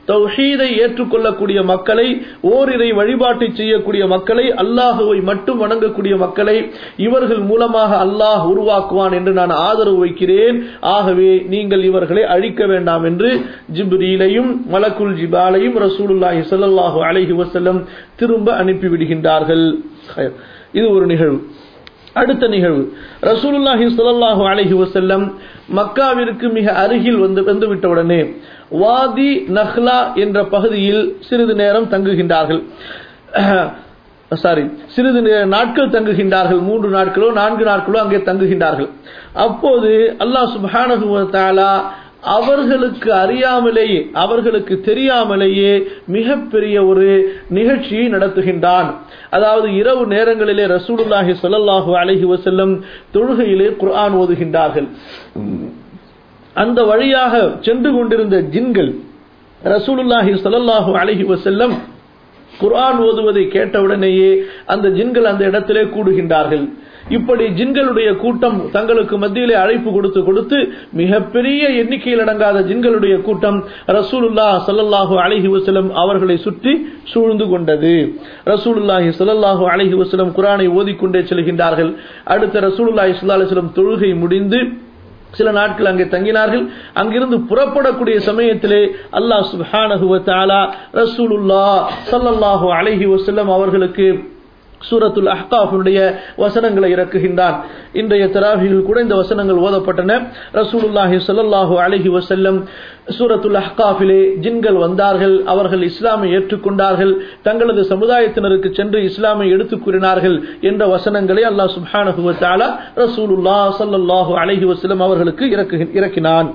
தௌஹீதை ஏற்றுக்கொள்ளக்கூடிய மக்களை ஓரிரை வழிபாட்டை செய்யக்கூடிய மக்களை அல்லாஹுவை மட்டும் வணங்கக்கூடிய மக்களை இவர்கள் மூலமாக அல்லாஹ் உருவாக்குவான் என்று நான் ஆதரவு வைக்கிறேன் ஆகவே நீங்கள் இவர்களை அழிக்க வேண்டாம் என்று ஜிப்ரீலையும் மலக்குல் ஜிபாலையும் ரசூலுல்லாஹி ஸல்லல்லாஹு அலைஹி வஸல்லம் திரும்ப அனுப்பிவிடுகின்றார்கள் இது ஒரு நிகழ்வு அடுத்த நிகழ்வு ரசூலுல்லாஹி ஸல்லல்லாஹு அலைஹி வஸல்லம் மக்காவிற்கு மிக அருகில் வந்து வந்துவிட்டவுடனே வாதி நஹ்லா என்ற பகுதியில் சிறிது நேரம் தங்குகின்றார்கள் சாரி சிறிது நாட்கள் தங்குகின்றார்கள் மூன்று நாட்களோ நான்கு நாட்களோ அங்கே தங்குகின்றார்கள் அப்போது அல்லாஹ் சுப்ஹானஹு வ தஆலா அவர்களுக்கு அறியாமலேயே அவர்களுக்கு தெரியாமலேயே மிகப்பெரிய ஒரு நிகழ்ச்சியை நடத்துகின்றான் அதாவது இரவு நேரங்களிலே ரசூலுல்லாஹி ஸல்லல்லாஹு அலைஹி வஸல்லம் தொழுகையிலே குர்ஆன் ஓதுகின்றார்கள் அந்த வழியாக சென்று கொண்டிருந்த ஜின்கள் ரசூலுல்லாஹி ஸல்லல்லாஹு அலைஹி வஸல்லம் குர்ஆன் ஓதுவதை கேட்டவுடனேயே அந்த ஜின்கள் அந்த இடத்திலே கூடுகின்றார்கள் இப்படி ஜின்களுடைய கூட்டம் தங்களுக்கு மத்தியிலே அழைப்பு கொடுத்து கொடுத்து மிகப்பெரிய எண்ணிக்கையில் அடங்காத ஜின்களுடைய கூட்டம் ரசூலுல்லா சல்லல்லாஹு அலஹி வசலம் அவர்களை சுற்றி சூழ்ந்து கொண்டது ரசூலுல்லாஹி சல்லல்லாஹு அலஹி வசலம் குரானை ஓதிக்கொண்டே செல்கின்றார்கள் அடுத்த ரசூலுல்லாஹி சல்லா அலிஸ்லம் தொழுகை முடிந்து சில நாட்கள் அங்கே தங்கினார்கள் அங்கிருந்து புறப்படக்கூடிய சமயத்திலே அல்லாஹ் சுப்ஹானஹு வ தஆலா ரசூலுல்லா ஸல்லல்லாஹு அலைஹி வஸல்லம் அவர்களுக்கு சூரத்துல் அஹ்காஃபுடைய வசனங்களை இறக்குகின்றான் இன்றைய தராவியில் கூட இந்த வசனங்கள் ஓதப்பட்டன ரசூலுல்லாஹி ஸல்லல்லாஹு அலைஹி வஸல்லம் சூரத்துல் அஹ்காஃபிலே ஜின்கள் வந்தார்கள் அவர்கள் இஸ்லாமை ஏற்றுக்கொண்டார்கள் தங்களது சமுதாயத்தினருக்கு சென்று இஸ்லாமை எடுத்துக் கூறினார்கள் என்ற வசனங்களை அல்லாஹ் சுப்ஹானஹு வ தஆலா ரசூலுல்லாஹ் ஸல்லல்லாஹு அலைஹி வஸல்லம் அவர்களுக்கு இறக்கினான்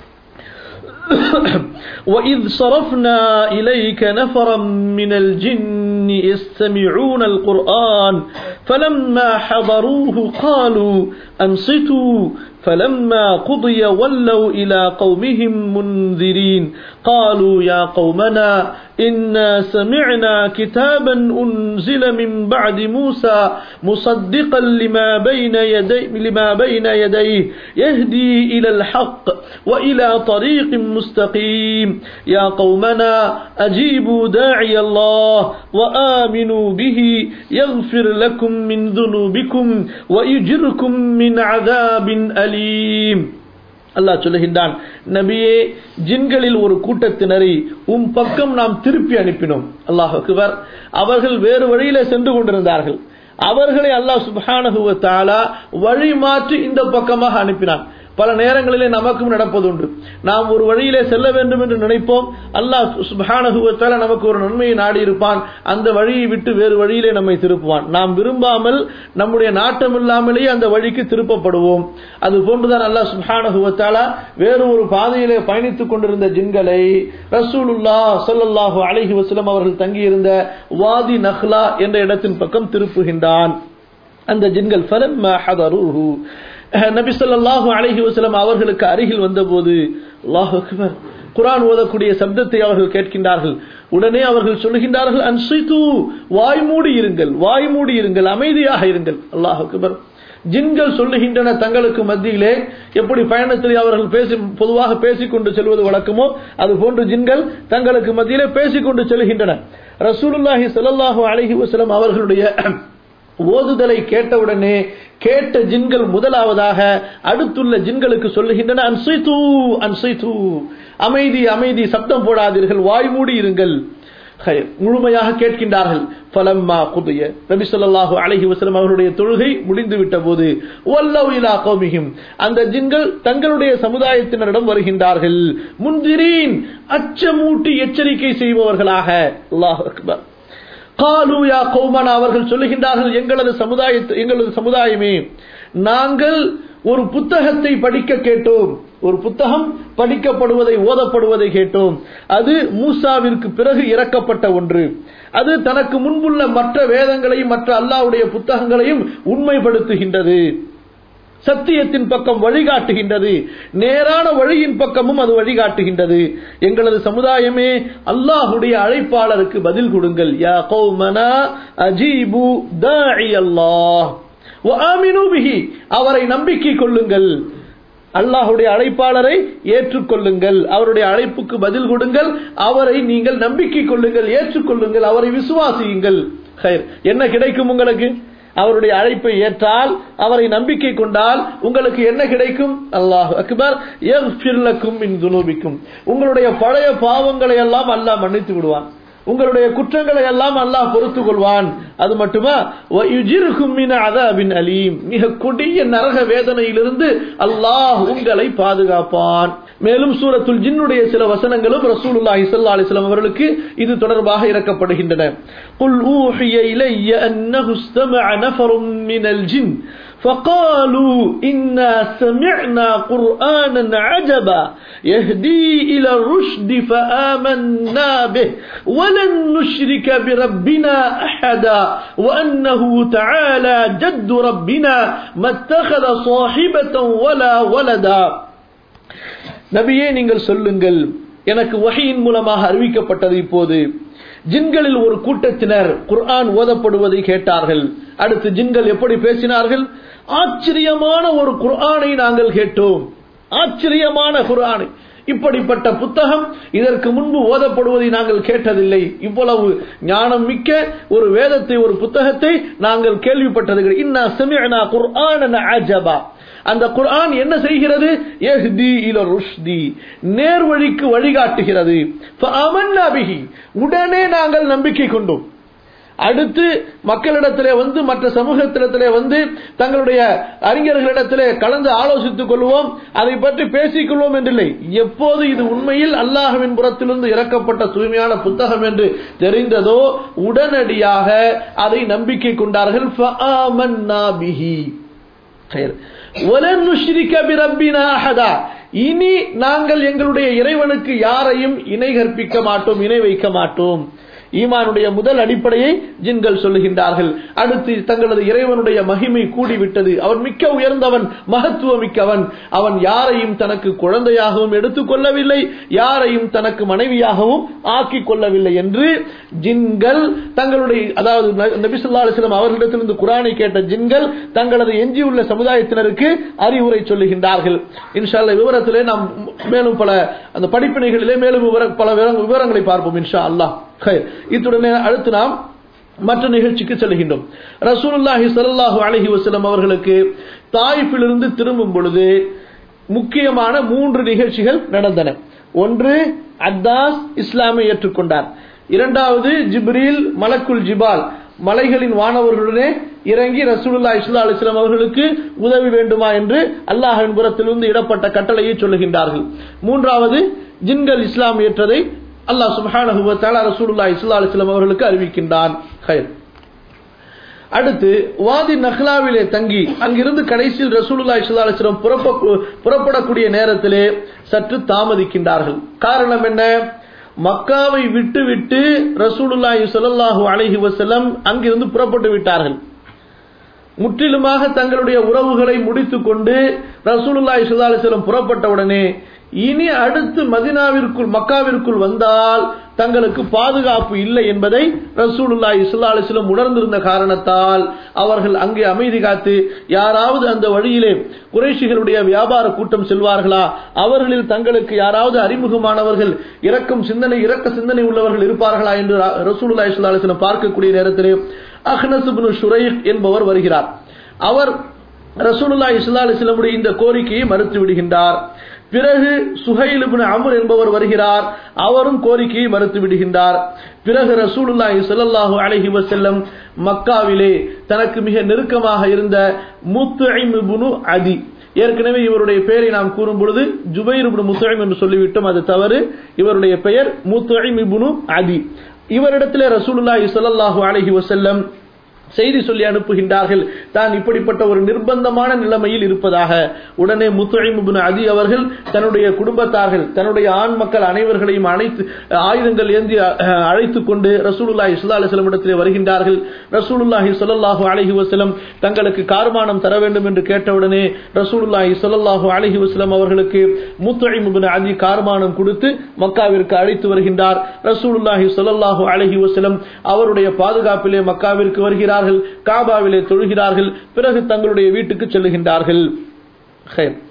وإذ صرفنا إليك نفرا من الجن يستمعون القرآن فلما حضروه قالوا أنصتوا فلما قضي ولوا إلى قومهم منذرين قالوا يا قومنا إنا سمعنا كتابا أنزل من بعد موسى مصدقا لما بين يدي لما بين يديه يهدي إلى الحق وإلى طريق مستقيم يا قومنا أجيبوا داعي الله وآمنوا به يغفر لكم من ذنوبكم ويجركم من عذاب أليم அல்லாஹ் சொல்லுகின்றான் நபியே ஜின்களில் ஒரு கூட்டத்தினரை உம் பக்கம் நாம் திருப்பி அனுப்பினோம் அல்லாஹ் அக்பர் அவர்கள் வேறு வழியில சென்று கொண்டிருந்தார்கள் அவர்களை அல்லாஹ் சுபஹானஹுவ தாலா வழி மாற்றி இந்த பக்கமாக அனுப்பினான் பல நேரங்களிலே நமக்கும் நடப்பதுண்டு நாம் ஒரு வழியிலே செல்ல வேண்டும் என்று நினைப்போம் அல்லாஹ் சுபஹானகுவத்தால நமக்கு ஒரு நன்மையை நாடி இருப்பான் அந்த வழியை விட்டு வேறு வழியிலே நம்மை திருப்புவான் நாம் விரும்பாமல் நம்முடைய நாட்டம் இல்லாமலேயே அந்த வழிக்கு திருப்பப்படுவோம் அது போன்றுதான் அல்லாஹ் சுபஹானகுவத்தாலா வேறு ஒரு பாதையிலே பயணித்துக் கொண்டிருந்த ஜின்களை ரசூலுல்லா சொல்லல்லாஹு அலஹி வசலம் அவர்கள் தங்கியிருந்த வாதி நஹ்லா என்ற இடத்தின் பக்கம் திருப்புகின்றான் அந்த ஜின்கள் ஃபலம்மா ஹதருஹு நபி சொல்லாஹு அலஹி வசலம் அவர்களுக்கு அருகில் வந்தபோது அல்லாஹ் அக்பர் குரான் ஓதக்கூடிய சப்தத்தை அவர்கள் கேட்கின்றார்கள் உடனே அவர்கள் சொல்லுகின்றார்கள் அன்சித்து வாய் மூடி இருங்கள் வாய் மூடி இருங்கள் அமைதியாக இருங்கள் அல்லாஹ் அக்பர் ஜின்கள் சொல்லுகின்றன தங்களுக்கு மத்தியிலே எப்படி பயணத்தில் அவர்கள் பேசி பொதுவாக பேசிக்கொண்டு செல்வது வழக்கமோ அது போன்று ஜின்கள் தங்களுக்கு மத்தியிலே பேசிக்கொண்டு செல்கின்றன ரசூலுல்லாஹி சல்லாஹூ அலஹி வசலம் அவர்களுடைய ஓதுதலை கேட்டவுடனே கேட்ட ஜின்கள் முதலாவதாக அடுத்துள்ள ஜின்களுக்கு சொல்லுகின்றன அன்சைத்து அன்சைத்து அமைதி அமைதி சப்தம் போடாதீர்கள் வாய் மூடி இருங்கள் முழுமையாக கேட்கின்றார்கள் பலம்மா குதைய நபி சொல்லாஹு அலஹி வசலம் அவருடைய தொழுகை முடிந்து விட்ட போது ஒல்லவிலா கௌமிகும் அந்த ஜின்கள் தங்களுடைய சமுதாயத்தினரிடம் வருகின்றார்கள் முன்திரீன் அச்சமூட்டி எச்சரிக்கை செய்பவர்களாக அல்லாஹ் அக்பர் காலூயா கௌமனா அவர்கள் சொல்லுகின்றார்கள் எங்களது சமுதாய எங்களது சமுதாயமே நாங்கள் ஒரு புத்தகத்தை படிக்க கேட்டோம் ஒரு புத்தகம் படிக்கப்படுவதை ஓதப்படுவதை கேட்டோம் அது மூசாவிற்கு பிறகு இறக்கப்பட்ட ஒன்று அது தனக்கு முன்புள்ள மற்ற வேதங்களையும் மற்ற அல்லாவுடைய புத்தகங்களையும் உண்மைப்படுத்துகின்றது சத்தியத்தின் பக்கம் வழிகாட்டுகின்றது நேரான வழியின் பக்கமும் அது வழிகாட்டுகின்றது எங்களது சமுதாயமே அல்லாஹுடைய அழைப்பாளருக்கு பதில் கொடுங்கள் யா கௌமனா அஜீபு தாஇ அல்லாஹ் அவரை நம்பிக்கை கொள்ளுங்கள் அல்லாஹுடைய அழைப்பாளரை ஏற்றுக்கொள்ளுங்கள் அவருடைய அழைப்புக்கு பதில் கொடுங்கள் அவரை நீங்கள் நம்பிக்கை கொள்ளுங்கள் ஏற்றுக்கொள்ளுங்கள் அவரை விசுவாசியுங்கள் ஹைர். என்ன கிடைக்கும் உங்களுக்கு அவருடைய அழைப்பை ஏற்றால் அவரை நம்பிக்கை கொண்டால் உங்களுக்கு என்ன கிடைக்கும் அல்லாஹ் அக்பர் யக்ஃபிர் லக்கும் மின் துனூபிக்கும் உங்களுடைய பழைய பாவங்களை எல்லாம் அல்லாஹ் மன்னித்து விடுவான் உங்களுடைய குற்றங்களை எல்லாம் அல்லாஹ் பொறுத்துக் கொள்வான் அது மட்டுமா வயுஜிர்கும் மின் அதாபின் அலீம் மிக கொடிய நரக வேதனையிலிருந்து அல்லாஹ் உங்களை பாதுகாப்பான் மேலும் சூரத்துல் ஜின்னுடைய சில வசனங்களும் ரசூலுல்லாஹி ஸல்லல்லாஹு அலைஹி வஸல்லம் அவர்களுக்கு இது தொடர்பாக இறக்கப்படுகின்றன குல் ஊஹிய இலைய அன்னஹு இஸ்தமஅ நஃபரும் மினல் ஜின் فقالوا إنا سمعنا قرآنا عجبا يهدي إلى الرشد فآمنا به ولن نشرك بربنا أحدا وأنه تعالى جد ربنا ما اتخذ صاحبة ولا ولدا நபியே நீங்கள் சொல்லுங்கள் எனக்கு வகையின் மூலமாக அறிவிக்கப்பட்டது இப்போது ஜின்களில் ஒரு கூட்டத்தினர் குர்ஆன் ஓதப்படுவதை கேட்டார்கள் அடுத்து ஜின்கள் எப்படி பேசினார்கள் ஆச்சரியமான ஒரு குர்ஆனை நாங்கள் கேட்டோம் ஆச்சரியமான குர்ஆனை இப்படிப்பட்ட புத்தகம் இதற்கு முன்பு ஓதப்படுவதை நாங்கள் கேட்டதில்லை இவ்வளவு ஞானம் மிக்க ஒரு வேதத்தை ஒரு புத்தகத்தை நாங்கள் கேள்விப்பட்டது கிடையாது. இன்னா சமிஅனா குர்ஆனன் அஜபா அந்த குர்ஆன் என்ன செய்கிறது யஹ்தி இல ருஷ்தி நேர்வழிக்கு வழிகாட்டுகிறது ஃபஅமன்னா பிஹி உடனே நாங்கள் நம்பிக்கை கொண்டோம் அடுத்து மக்களிடத்திலே வந்து மற்ற சமூகத்திடத்திலே வந்து தங்களுடைய அறிஞர்களிடத்திலே கலந்து ஆலோசித்துக் கொள்வோம் அதை பற்றி பேசிக் கொள்வோம் என்றில்லை எப்போது இது உண்மையில் அல்லாஹ்வின் புறத்திலிருந்து இறக்கப்பட்ட தூய்மையான புத்தகம் என்று தெரிந்ததோ உடனடியாக அதை நம்பிக்கை கொண்டார்கள் ஃபஆமன்னா பிஹி خير ولن نشرك بربنا احدا இனி நாங்கள் எங்களுடைய இறைவனுக்கு யாரையும் இணை கற்பிக்க மாட்டோம் இணை வைக்க மாட்டோம் ஈமானுடைய முதல் அடிப்படையை ஜின்கள் சொல்லுகின்றார்கள் அடுத்து தங்களது இறைவனுடைய மகிமை கூடிவிட்டது அவன் மிக்க உயர்ந்தவன் மகத்துவ மிக்கவன் அவன் யாரையும் தனக்கு குழந்தையாகவும் எடுத்துக் கொள்ளவில்லை யாரையும் தனக்கு மனைவியாகவும் ஆக்கிக் கொள்ளவில்லை என்று ஜின்கள் தங்களுடைய அதாவது நபிசுல்லா அலிஸ்லாம் அவர்களிடத்திலிருந்து குரானை கேட்ட ஜின்கள் தங்களது எஞ்சியுள்ள சமுதாயத்தினருக்கு அறிவுரை சொல்லுகின்றார்கள் இன்ஷால்ல விவரத்திலே நாம் மேலும் பல அந்த படிப்பினைகளிலே மேலும் விவர- பல விவர- விவரங்களை பார்ப்போம் இன்ஷா அல்லாஹ் ஹைர். இத்துடனே அடுத்து நாம் மற்ற நிகழ்ச்சிக்கு செல்கின்றோம் ரசூலுல்லாஹி ஸல்லல்லாஹு அலைஹி வஸல்லம் அவர்களுக்கு தாயிஃபிலிருந்து திரும்பும் பொழுது முக்கியமான மூன்று நிகழ்ச்சிகள் நடந்தன ஒன்று அத்தாஸ் இஸ்லாமை ஏற்றுக்கொண்டார் இரண்டாவது ஜிப்ரீல் மலக்குல் ஜிபால் மலைகளின் வானவர்களுடனே இறங்கி ரசூலுல்லாஹி ஸல்லல்லாஹு அலைஹி வஸல்லம் அவர்களுக்கு உதவி வேண்டுமா என்று அல்லாஹ்வின் புறத்திலிருந்து இடப்பட்ட கட்டளையை சொல்லுகின்றார்கள் மூன்றாவது ஜின்கள் இஸ்லாம் ஏற்றதை அல்லாஹ் சுப்ஹானஹு வ தஆலா ரசூலுல்லாஹி ஸல்லல்லாஹு அலைஹி வஸல்லம் அவர்களுக்கு அறிவிக்கின்றான் ஹைர் அடுத்து வாதி நஹ்லாவிலே தங்கி அங்கிருந்து கடைசியில் ரசூலுல்லாஹி ஸல்லல்லாஹு அலைஹி வஸல்லம் புறப்ப- புறப்படக்கூடிய நேரத்திலே சற்று தாமதிக்கின்றார்கள் காரணம் என்ன மக்காவை விட்டு விட்டு ரசூலுல்லாஹி ஸல்லல்லாஹு அலைஹி வஸல்லம் அங்கிருந்து புறப்பட்டு விட்டார்கள் முற்றிலுமாக தங்களுடைய உறவுகளை முடித்துக் கொண்டு ரசூலுல்லாஹி ஸல்லல்லாஹு அலைஹி வஸல்லம் புறப்பட்டவுடனே இனி அடுத்து மதினாவிற்குள் மக்காவிற்குள் வந்தால் தங்களுக்கு பாதுகாப்பு இல்லை என்பதை ரசூலுல்லாஹி ஸல்லல்லாஹு அலைஹி வஸல்லம் உணர்ந்திருந்த காரணத்தால் அவர்கள் அங்கே அமைதி காத்து யாராவது அந்த வழியிலே குறைஷிகளுடைய வியாபார கூட்டம் செல்வார்களா அவர்களில் தங்களுக்கு யாராவது அறிமுகமானவர்கள் இரக்கம் சிந்தனை இரக்க சிந்தனை உள்ளவர்கள் இருப்பார்களா என்று ரசூலுல்லாஹி ஸல்லல்லாஹு அலைஹி வஸல்லம் பார்க்கக்கூடிய நேரத்திலே அஹ்னஸ் இப்னு ஷுரைக் என்பவர் வருகிறார் அவர் ரசூலுல்லாஹி ஸல்லல்லாஹு அலைஹி வஸல்லமுடைய இந்த கோரிக்கையை மறுத்து விடுகின்றார் பிறகு சுஹைல் இப்னு அம்ர் என்பவர் வருகிறார் அவரும் கோரிக்கையை மறுத்து விடுகின்றார் பிறகு ரசூலுல்லாஹி ஸல்லல்லாஹு அலைஹி வஸல்லம் மக்காவிலே தனக்கு மிக நெருக்கமாக இருந்த முத்இம் இப்னு அதி ஏற்கனவே இவருடைய பெயரை நாம் கூறும் பொழுது ஜுபைர் இப்னு முத்இம் என்று சொல்லிவிட்டோம் அது தவறு இவருடைய பெயர் முத்இம் இப்னு அதி இவரிடத்திலே ரசூலுல்லாஹி ஸல்லல்லாஹு அலைஹி வஸல்லம் செய்தி சொல்லி அனுப்புகின்றார்கள் தான் இப்படிப்பட்ட ஒரு நிர்பந்தமான நிலைமையில் இருப்பதாக உடனே முத்துழிம் அதி அவர்கள் தன்னுடைய குடும்பத்தார்கள் தன்னுடைய ஆண் மக்கள் அனைவர்களையும் அழைத்து ஆயுதங்கள் ஏந்தி அஹ், அழைத்துக் கொண்டு ரசூலுல்லாஹி ஸல்லல்லாஹு அலைஹி வஸல்லம் இடத்திலே வருகின்றார்கள் ரசூலுல்லாஹி ஸல்லல்லாஹு அலைஹி வஸல்லம் தங்களுக்கு கார்மானம் தர வேண்டும் என்று கேட்டவுடனே ரசூலுல்லாஹி ஸல்லல்லாஹு அலைஹி வஸல்லம் அவர்களுக்கு முத்துழிம் இப்னு அதி கார்மானம் கொடுத்து மக்காவிற்கு அழைத்து வருகின்றார் ரசூலுல்லாஹி ஸல்லல்லாஹு அலைஹி வஸல்லம் அவருடைய பாதுகாப்பிலே மக்காவிற்கு வருகிறார்கள் காபாவிலே தொழுகிறார்கள் பிறகு தங்களுடைய வீட்டுக்கு செல்லுகின்றார்கள் ஹைர்.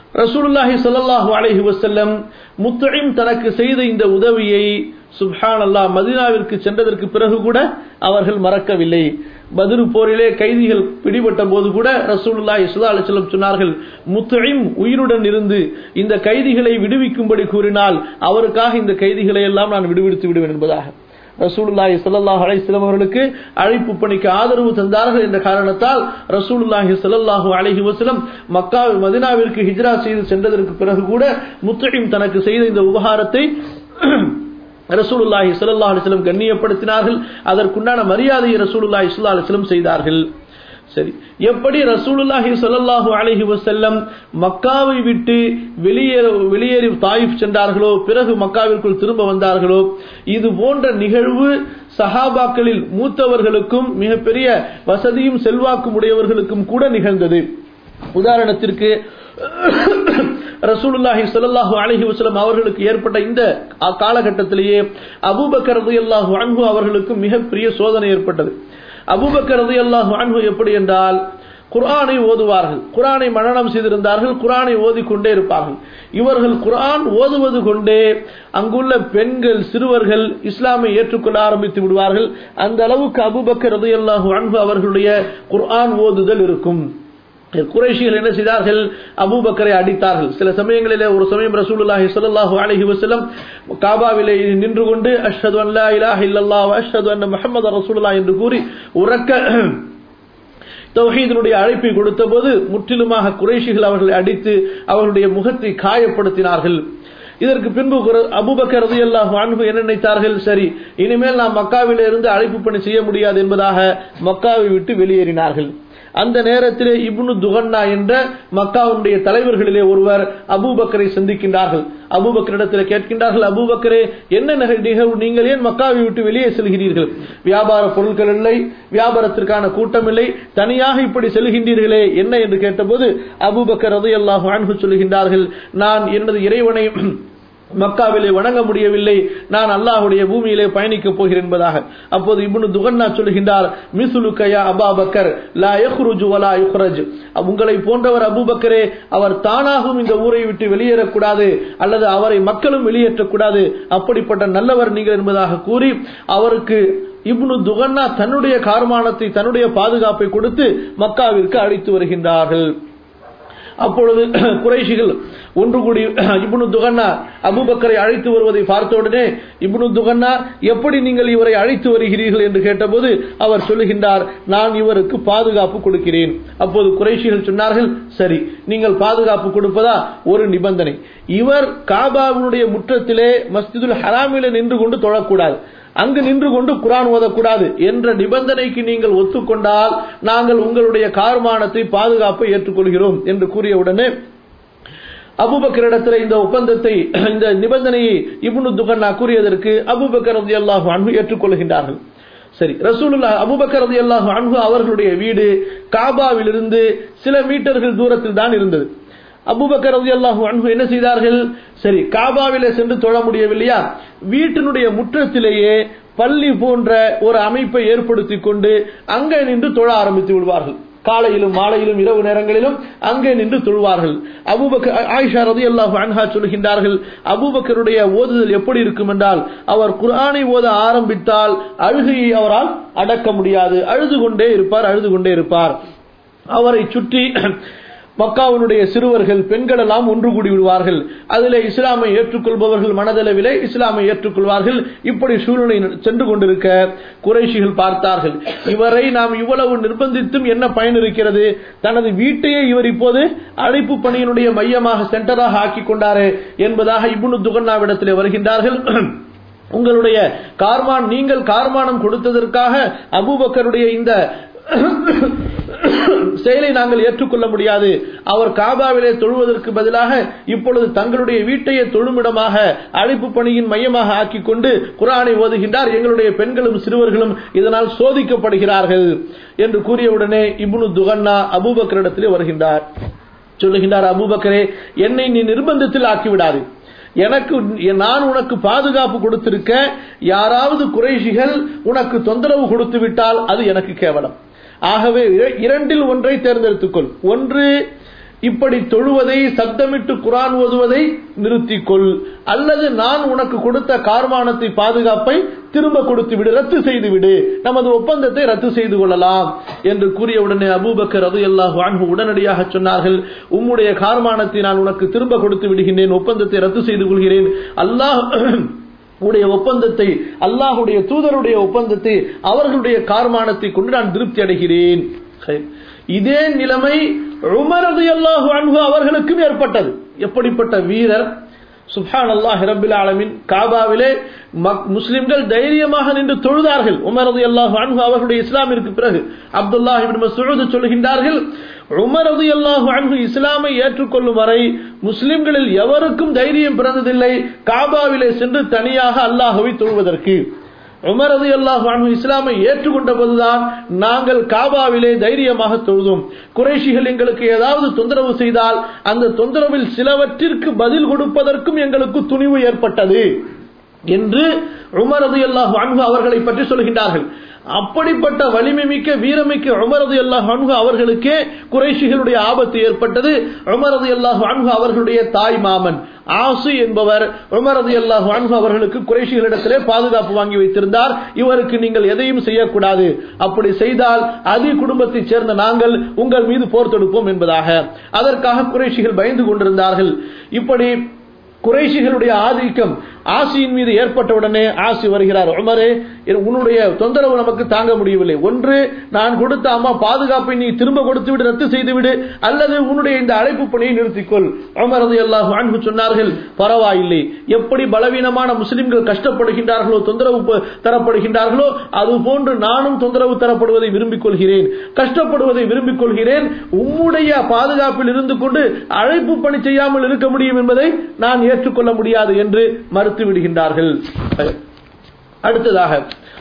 ரசூலுல்லாஹி ஸல்லல்லாஹு அலைஹி வஸல்லம் முத்தஇம் தனக்கு செய்த இந்த உதவியை சுப்ஹான் அல்லாஹ் மதீனாவிற்கு சென்றதற்கு பிறகு கூட அவர்கள் மறக்கவில்லை பத்ரு போரிலே கைதிகள் பிடிபட்ட போது கூட ரசூலுல்லாஹி ஸல்லல்லாஹு அலைஹி வஸல்லம் சொன்னார்கள் முத்தஇம் உயிருடன் இருந்து இந்த கைதிகளை விடுவிக்கும்படி கூறினால் அவருக்காக இந்த கைதிகளை எல்லாம் நான் விடுவித்து விடுவேன் என்பதாக ரசூலுல்லாஹி ஸல்லல்லாஹு அலைஹி வஸல்லம் அவர்களுக்கு அழைப்பு பணிக்கு ஆதரவு தந்தார்கள் என்ற காரணத்தால் ரசூலுல்லாஹி ஸல்லல்லாஹு அலைஹி வஸல்லம் மக்கா மதீனாவிற்கு ஹிஜ்ரா செய்து சென்றதற்கு பிறகு கூட முத்தகிம் தனக்கு செய்த இந்த உபகாரத்தை ரசூலுல்லாஹி ஸல்லல்லாஹு அலைஹி வஸல்லம் கண்ணியப்படுத்தினார்கள் அதற்குண்டான மரியாதையை ரசூலுல்லாஹி ஸல்லல்லாஹு அலைஹி வஸல்லம் செய்தார்கள் சரி எப்படி ரசூலுல்லாஹி ஸல்லல்லாஹு அலைஹி வஸல்லம் மக்காவை விட்டு வெளியே வெளியேறி தாயிஃப் சென்றார்களோ பிறகு மக்காவிற்குள் திரும்ப வந்தார்களோ இது போன்ற நிகழ்வு சஹாபாக்களில் மூத்தவர்களுக்கும் மிகப்பெரிய வசதியும் செல்வாக்கும் உடையவர்களுக்கும் கூட நிகழ்ந்தது உதாரணத்திற்கு ரசூலுல்லாஹி ஸல்லல்லாஹு அலைஹி வஸல்லம் அவர்களுக்கு ஏற்பட்ட இந்த காலகட்டத்திலேயே அபூபக்கர் ரலியல்லாஹு அன்ஹு அவர்களுக்கு மிகப்பெரிய சோதனை ஏற்பட்டது அபூபக்கர் ரலியல்லாஹு அன்ஹு எப்படி என்றால் குர்ஆனை ஓதுவார்கள் குர்ஆனை மனனம் செய்திருந்தார்கள் குர்ஆனை ஓதிக்கொண்டே இருப்பார்கள் இவர்கள் குர்ஆன் ஓதுவது கொண்டே அங்குள்ள பெண்கள் சிறுவர்கள் இஸ்லாமை ஏற்றுக்கொள்ள ஆரம்பித்து விடுவார்கள் அந்த அளவுக்கு அபூபக்கர் ரலியல்லாஹு அன்ஹு அவர்களுடைய குர்ஆன் ஓதுதல் இருக்கும் குறைஷிகள் என்ன செய்தார்கள் அபூபக்கரை அடித்தார்கள் சில சமயங்களிலே ஒரு சமயம் ரசூலுல்லாஹி ஸல்லல்லாஹு அலைஹி வஸல்லம் காபாவிலே நின்று கொண்டு அஷ்ஹது அன் லா இலாஹ இல்லல்லாஹ் அஷ்ஹது அன்ன முஹம்மது ரசூலுல்லாஹ் என்று கூறி உறக்க தௌஹீதனுடைய அழைப்பை கொடுத்த போது முற்றிலுமாக குறைஷிகள் அவர்களை அடித்து அவர்களுடைய முகத்தை காயப்படுத்தினார்கள் இதற்கு பின்பு அபுபக்கர் ரதியல்லாஹு அன்ஹு என்ன நினைத்தார்கள் சரி இனிமேல் நாம் மக்காவிலே இருந்து அழைப்பு பணி செய்ய முடியாது என்பதாக மக்காவை விட்டு வெளியேறினார்கள் அந்த நேரத்திலே இப்னு துகன்னா என்ற மக்காவுடைய தலைவர்களிலே ஒருவர் அபூபக்கரை சந்திக்கின்றார்கள் அபூபக்கரிடத்தில் கேட்கின்றார்கள் அபூபக்கரே என்ன நிகழ்வு நீங்கள் ஏன் மக்காவை விட்டு வெளியே செல்கிறீர்கள் வியாபார பொருட்கள் இல்லை வியாபாரத்திற்கான கூட்டம் இல்லை தனியாக இப்படி செல்கின்றீர்களே என்ன என்று கேட்டபோது அபூபக்கர் ரதையல்லாஹு அன்பு சொல்கின்றார்கள் நான் எனது இறைவனை மக்காவிலே வணங்க முடியவில்லை நான் அல்லாஹுடைய பூமியிலே பயணிக்கப் போகிறேன் என்பதாக அப்போது இப்னு துகன்னா சொல்கின்றார் மிசுலுக்கயா அபாபக்கர் லா யஹ்ருஜு வலா யுஹ்ரஜ் உங்களை போன்றவர் அபூபக்கரே அவர் தானாகவும் இந்த ஊரை விட்டு வெளியேறக்கூடாது அல்லது அவரை மக்களும் வெளியேற்றக்கூடாது அப்படிப்பட்ட நல்லவர் நீங்கள் என்பதாக கூறி அவருக்கு இப்னு துகன்னா தன்னுடைய கார்மானத்தை தன்னுடைய பாதுகாப்பை கொடுத்து மக்காவிற்கு அழைத்து வருகின்றார்கள் அப்பொழுது குறைஷிகள் ஒன்று கூடி இப்னு துகன்னா அபுபக்கரை அழைத்து வருவதை பார்த்தவுடனே இப்னு துகன்னா எப்படி நீங்கள் இவரை அழைத்து வருகிறீர்கள் என்று கேட்டபோது அவர் சொல்லுகின்றார் நான் இவருக்கு பாதுகாப்பு கொடுக்கிறேன் அப்போது குறைஷிகள் சொன்னார்கள் சரி நீங்கள் பாதுகாப்பு கொடுப்பதா ஒரு நிபந்தனை இவர் காபாவினுடைய முற்றத்திலே மஸ்ஜிதுல் ஹராமில நின்று கொண்டு தொழக்கூடாது அங்கு நின்று கொண்டு குரான் ஓதக்கூடாது என்ற நிபந்தனைக்கு நீங்கள் ஒத்துக்கொண்டால் நாங்கள் உங்களுடைய கார்மானத்தை பாதுகாப்பை ஏற்றுக்கொள்கிறோம் என்று கூறியவுடனே அபுபக்கரிடத்தில் இந்த ஒப்பந்தத்தை இந்த நிபந்தனையை இப்னு துகன்னா கூறியதற்கு அபுபக்கர் ரதி அல்லாஹு அன்பு ஏற்றுக்கொள்கின்றார்கள் சரி ரசூலுல்லா அபுபக்கர் ரதி அல்லாஹு அன்பு அவர்களுடைய வீடு காபாவிலிருந்து சில மீட்டர்கள் தூரத்தில் தான் இருந்தது அபுபக்கர் ரதி அல்லாஹு அன்பு என்ன செய்தார்கள் சரி காபாவிலே சென்று தொழ முடியவில்லையா வீட்டினுடைய முற்றத்திலேயே பள்ளி போன்ற ஒரு அமைப்பை ஏற்படுத்தி கொண்டு அங்கே நின்று தொழ ஆரம்பித்து விடுவார்கள் காலையிலும் மாலையிலும் இரவு நேரங்களிலும் அங்கே நின்று தொழுவார்கள் அபுபக்கர் ஆயிஷா ரதி அல்லாஹு அன்ஹா சொல்கின்றார்கள் அபுபக்கருடைய ஓதுதல் எப்படி இருக்கும் என்றால் அவர் குர்ஆனை ஓத ஆரம்பித்தால் அழுகையை அவரால் அடக்க முடியாது அழுது கொண்டே இருப்பார் அழுது கொண்டே இருப்பார் அவரை சுற்றி மக்காவினுடைய சிறுவர்கள் பெண்கள் எல்லாம் ஒன்று கூடி விடுவார்கள் அதிலே இஸ்லாமை ஏற்றுக்கொள்பவர்கள் மனதளவிலே இஸ்லாமை ஏற்றுக்கொள்வார்கள் இப்படி சூழ்நிலை சென்று கொண்டிருக்க குறைஷிகள் பார்த்தார்கள் இவரை நாம் இவ்வளவு நிர்பந்தித்தும் என்ன பயன் இருக்கிறது தனது வீட்டையே இவர் இப்போது அழைப்பு பணியினுடைய மையமாக சென்டராக ஆக்கி கொண்டாரே என்பதாக இபுனு துகன்னாவிடத்திலே வருகின்றார்கள் உங்களுடைய கார்மான் நீங்கள் கார்மானம் கொடுத்ததற்காக அபூபக்கருடைய இந்த செயலை நாங்கள் ஏற்றுக்கொள்ள முடியாது அவர் காபாவிலே தொழுவதற்கு பதிலாக இப்பொழுது தங்களுடைய வீட்டையே தொழுமிடமாக அழைப்பு பணியின் மையமாக ஆக்கிக் கொண்டு குரானை ஓதுகின்றார் எங்களுடைய பெண்களும் சிறுவர்களும் இதனால் சோதிக்கப்படுகிறார்கள் என்று கூறியவுடனே இப்னு துகன்னா அபூபக்கரிடத்திலே வருகின்றார் சொல்லுகின்றார் அபூபக்கரே என்னை நீ நிர்பந்தத்தில் ஆக்கிவிடாது எனக்கு நான் உனக்கு பாதுகாப்பு கொடுத்திருக்க யாராவது குறைஷிகள் உனக்கு தொந்தரவு கொடுத்து விட்டால் அது எனக்கு கேவலம் ஆகவே இரண்டில் ஒன்றை தேர்ந்தெடுத்துக்கொள் ஒன்று இப்படி தொழுவதை சப்தமிட்டு குரான் ஓதுவதை நிறுத்திக்கொள் அல்லது நான் உனக்கு கொடுத்த கார்மானத்தை பாதுகாப்பை திரும்ப கொடுத்து விடு ரத்து செய்து விடு நமது ஒப்பந்தத்தை ரத்து செய்து கொள்ளலாம் என்று கூறிய உடனே அபூபக்கர் அது அல்லாஹ் உடனடியாக சொன்னார்கள் உம்முடைய கார்மானத்தை நான் உனக்கு திரும்ப கொடுத்து விடுகின்றேன் ஒப்பந்தத்தை ரத்து செய்து கொள்கிறேன் அல்லாஹ் உடைய ஒப்பந்தத்தை அல்லாஹுடைய தூதருடைய ஒப்பந்தத்தை அவர்களுடைய கார்மானத்தை கொண்டு நான் திருப்தி அடைகிறேன் இதே நிலைமை உமரது அல்லாஹு அன்பு அவர்களுக்கும் ஏற்பட்டது எப்படிப்பட்ட வீரர் சுப்ஹான் அல்லாஹ் ரபில் ஆலமின் காபாவிலே முஸ்லிம்கள் தைரியமாக நின்று தொழுதார்கள் உமரது அல்லாஹு அன்பு அவர்களுடைய இஸ்லாமிற்கு பிறகு அப்துல்லாஹ் மசூது சொல்கின்றார்கள் உமரது அல்லாஹு அன்பு இஸ்லாமை ஏற்றுக்கொள்ளும் வரை முஸ்லிம்களில் எவருக்கும் தைரியம் பிறந்ததில்லை காபாவிலே சென்று தனியாக அல்லாஹுவை தொழுவதற்கு உமரது அல்லாஹ் இஸ்லாமை ஏற்றுக்கொண்ட போதுதான் நாங்கள் காபாவிலே தைரியமாக தொழுதும் குறைஷிகள் எங்களுக்கு ஏதாவது தொந்தரவு செய்தால் அந்த தொந்தரவில் சிலவற்றிற்கு பதில் கொடுப்பதற்கும் எங்களுக்கு துணிவு ஏற்பட்டது என்று உமரது அல்லாஹ் அன்பு அவர்களை பற்றி சொல்கின்றார்கள் அப்படிப்பட்ட வலிமை மிக்க வீரமிக்க உமரது அல்லாஹ் அன்பு அவர்களுக்கே குறைஷிகளுடைய ஆபத்து ஏற்பட்டது உமரது அல்லாஹ் அன்பு அவர்களுடைய தாய் மாமன் ஆசு என்பவர் உமரது அல்லாஹ் அன்பு அவர்களுக்கு குறைஷிகளிடத்திலே பாதுகாப்பு வாங்கி வைத்திருந்தார் இவருக்கு நீங்கள் எதையும் செய்யக்கூடாது அப்படி செய்தால் அதி குடும்பத்தைச் சேர்ந்த நாங்கள் உங்கள் மீது போர் தொடுப்போம் என்பதாக அதற்காக குறைஷிகள் பயந்து கொண்டிருந்தார்கள் இப்படி குறைஷிகளுடைய ஆதிக்கம் ஆசியின் மீது ஏற்பட்டவுடனே ஆசி வருகிறார் உமரே உன்னுடைய தொந்தரவு நமக்கு தாங்க முடியவில்லை ஒன்று நான் கொடுத்த அம்மா பாதுகாப்பை நீ திரும்ப கொடுத்து விடு ரத்து செய்து விடு அல்லது உன்னுடைய இந்த அழைப்பு பணியை நிறுத்திக்கொள் உமரது அல்லாஹ் அன்பு சொன்னார்கள் பரவாயில்லை எப்படி பலவீனமான முஸ்லிம்கள் கஷ்டப்படுகின்றார்களோ தொந்தரவு தரப்படுகின்றார்களோ அது போன்று நானும் தொந்தரவு தரப்படுவதை விரும்பிக் கொள்கிறேன் கஷ்டப்படுவதை விரும்பிக் கொள்கிறேன் உம்முடைய பாதுகாப்பில் இருந்து கொண்டு அழைப்பு பணி செய்யாமல் இருக்க முடியும் என்பதை நான் ஏற்றுக்கொள்ள முடியாது என்று மறுத்து விடுகின்றார்கள் அடுத்ததாக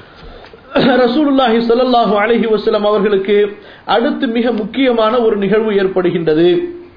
ரசூலுல்லாஹி ஸல்லல்லாஹு அலைஹி வஸல்லம் அவர்களுக்கு அடுத்து மிக முக்கியமான ஒரு நிகழ்வு ஏற்படுகின்றது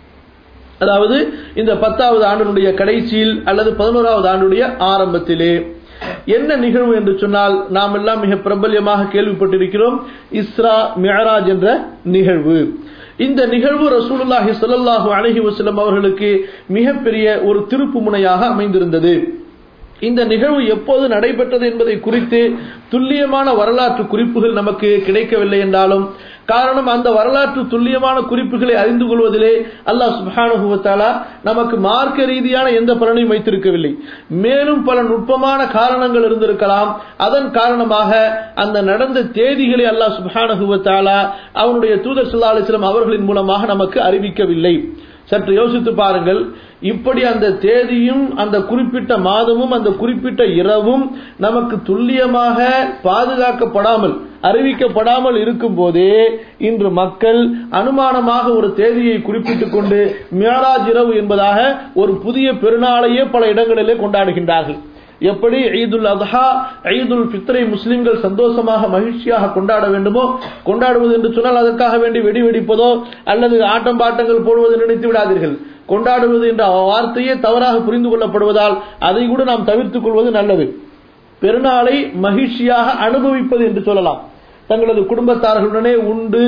அதாவது இந்த பத்தாவது ஆண்டினுடைய கடைசியில் அல்லது பதினோராவது ஆண்டுடைய ஆரம்பத்திலே என்ன நிகழ்வு என்று சொன்னால் நாம் எல்லாம் மிக பிரபல்யமாக கேள்விப்பட்டிருக்கிறோம் இஸ்ரா மியராஜ் என்ற நிகழ்வு இந்த நிகழ்வு ரசூலுல்லாஹி ஸல்லல்லாஹு அலைஹி வஸல்லம் அவர்களுக்கு மிகப்பெரிய ஒரு திருப்பு முனையாக அமைந்திருந்தது இந்த நிகழ்வு எப்போது நடைபெற்றது என்பதை குறித்து துல்லியமான வரலாற்று குறிப்புகள் நமக்கு கிடைக்கவில்லை என்றாலும் காரணம் அந்த வரலாற்று துல்லியமான குறிப்புகளை அறிந்து கொள்வதிலே அல்லாஹ் சுபானுகுவத்தாலா நமக்கு மார்க்க ரீதியான எந்த பலனையும் வைத்திருக்கவில்லை மேலும் பல நுட்பமான காரணங்கள் இருந்திருக்கலாம் அதன் காரணமாக அந்த நடந்த தேதிகளை அல்லாஹ் சுபானுகுவத்தாலா அவனுடைய தூதர் சுல்லா அலிஸ்லாம் அவர்களின் மூலமாக நமக்கு அறிவிக்கவில்லை சற்று யோசித்து பாருங்கள் இப்படி அந்த தேதியும் அந்த குறிப்பிட்ட மாதமும் அந்த குறிப்பிட்ட இரவும் நமக்கு துல்லியமாக பாதுகாக்கப்படாமல் அறிவிக்கப்படாமல் இருக்கும் போதே இன்று மக்கள் அனுமானமாக ஒரு தேதியை குறிப்பிட்டுக் கொண்டு மியாராஜ் இரவு என்பதாக ஒரு புதிய பெருநாளையே பல இடங்களிலே கொண்டாடுகின்றார்கள் எப்படி ஈதுல் அத்ஹா ஈதுல் பித்ரை முஸ்லிம்கள் சந்தோஷமாக மகிழ்ச்சியாக கொண்டாட வேண்டுமோ கொண்டாடுவது என்று சொன்னால் அதற்காக வேண்டி வெடி வெடிப்பதோ அல்லது ஆட்டம் பாட்டங்கள் போடுவது நினைத்து விடாதீர்கள் கொண்டாடுவது என்ற வார்த்தையே தவறாக புரிந்து கொள்ளப்படுவதால் அதை கூட நாம் தவிர்த்துக் கொள்வது நல்லது பெருநாளை மகிழ்ச்சியாக அனுபவிப்பது என்று சொல்லலாம் தங்களது குடும்பத்தார்களுடனே உண்டு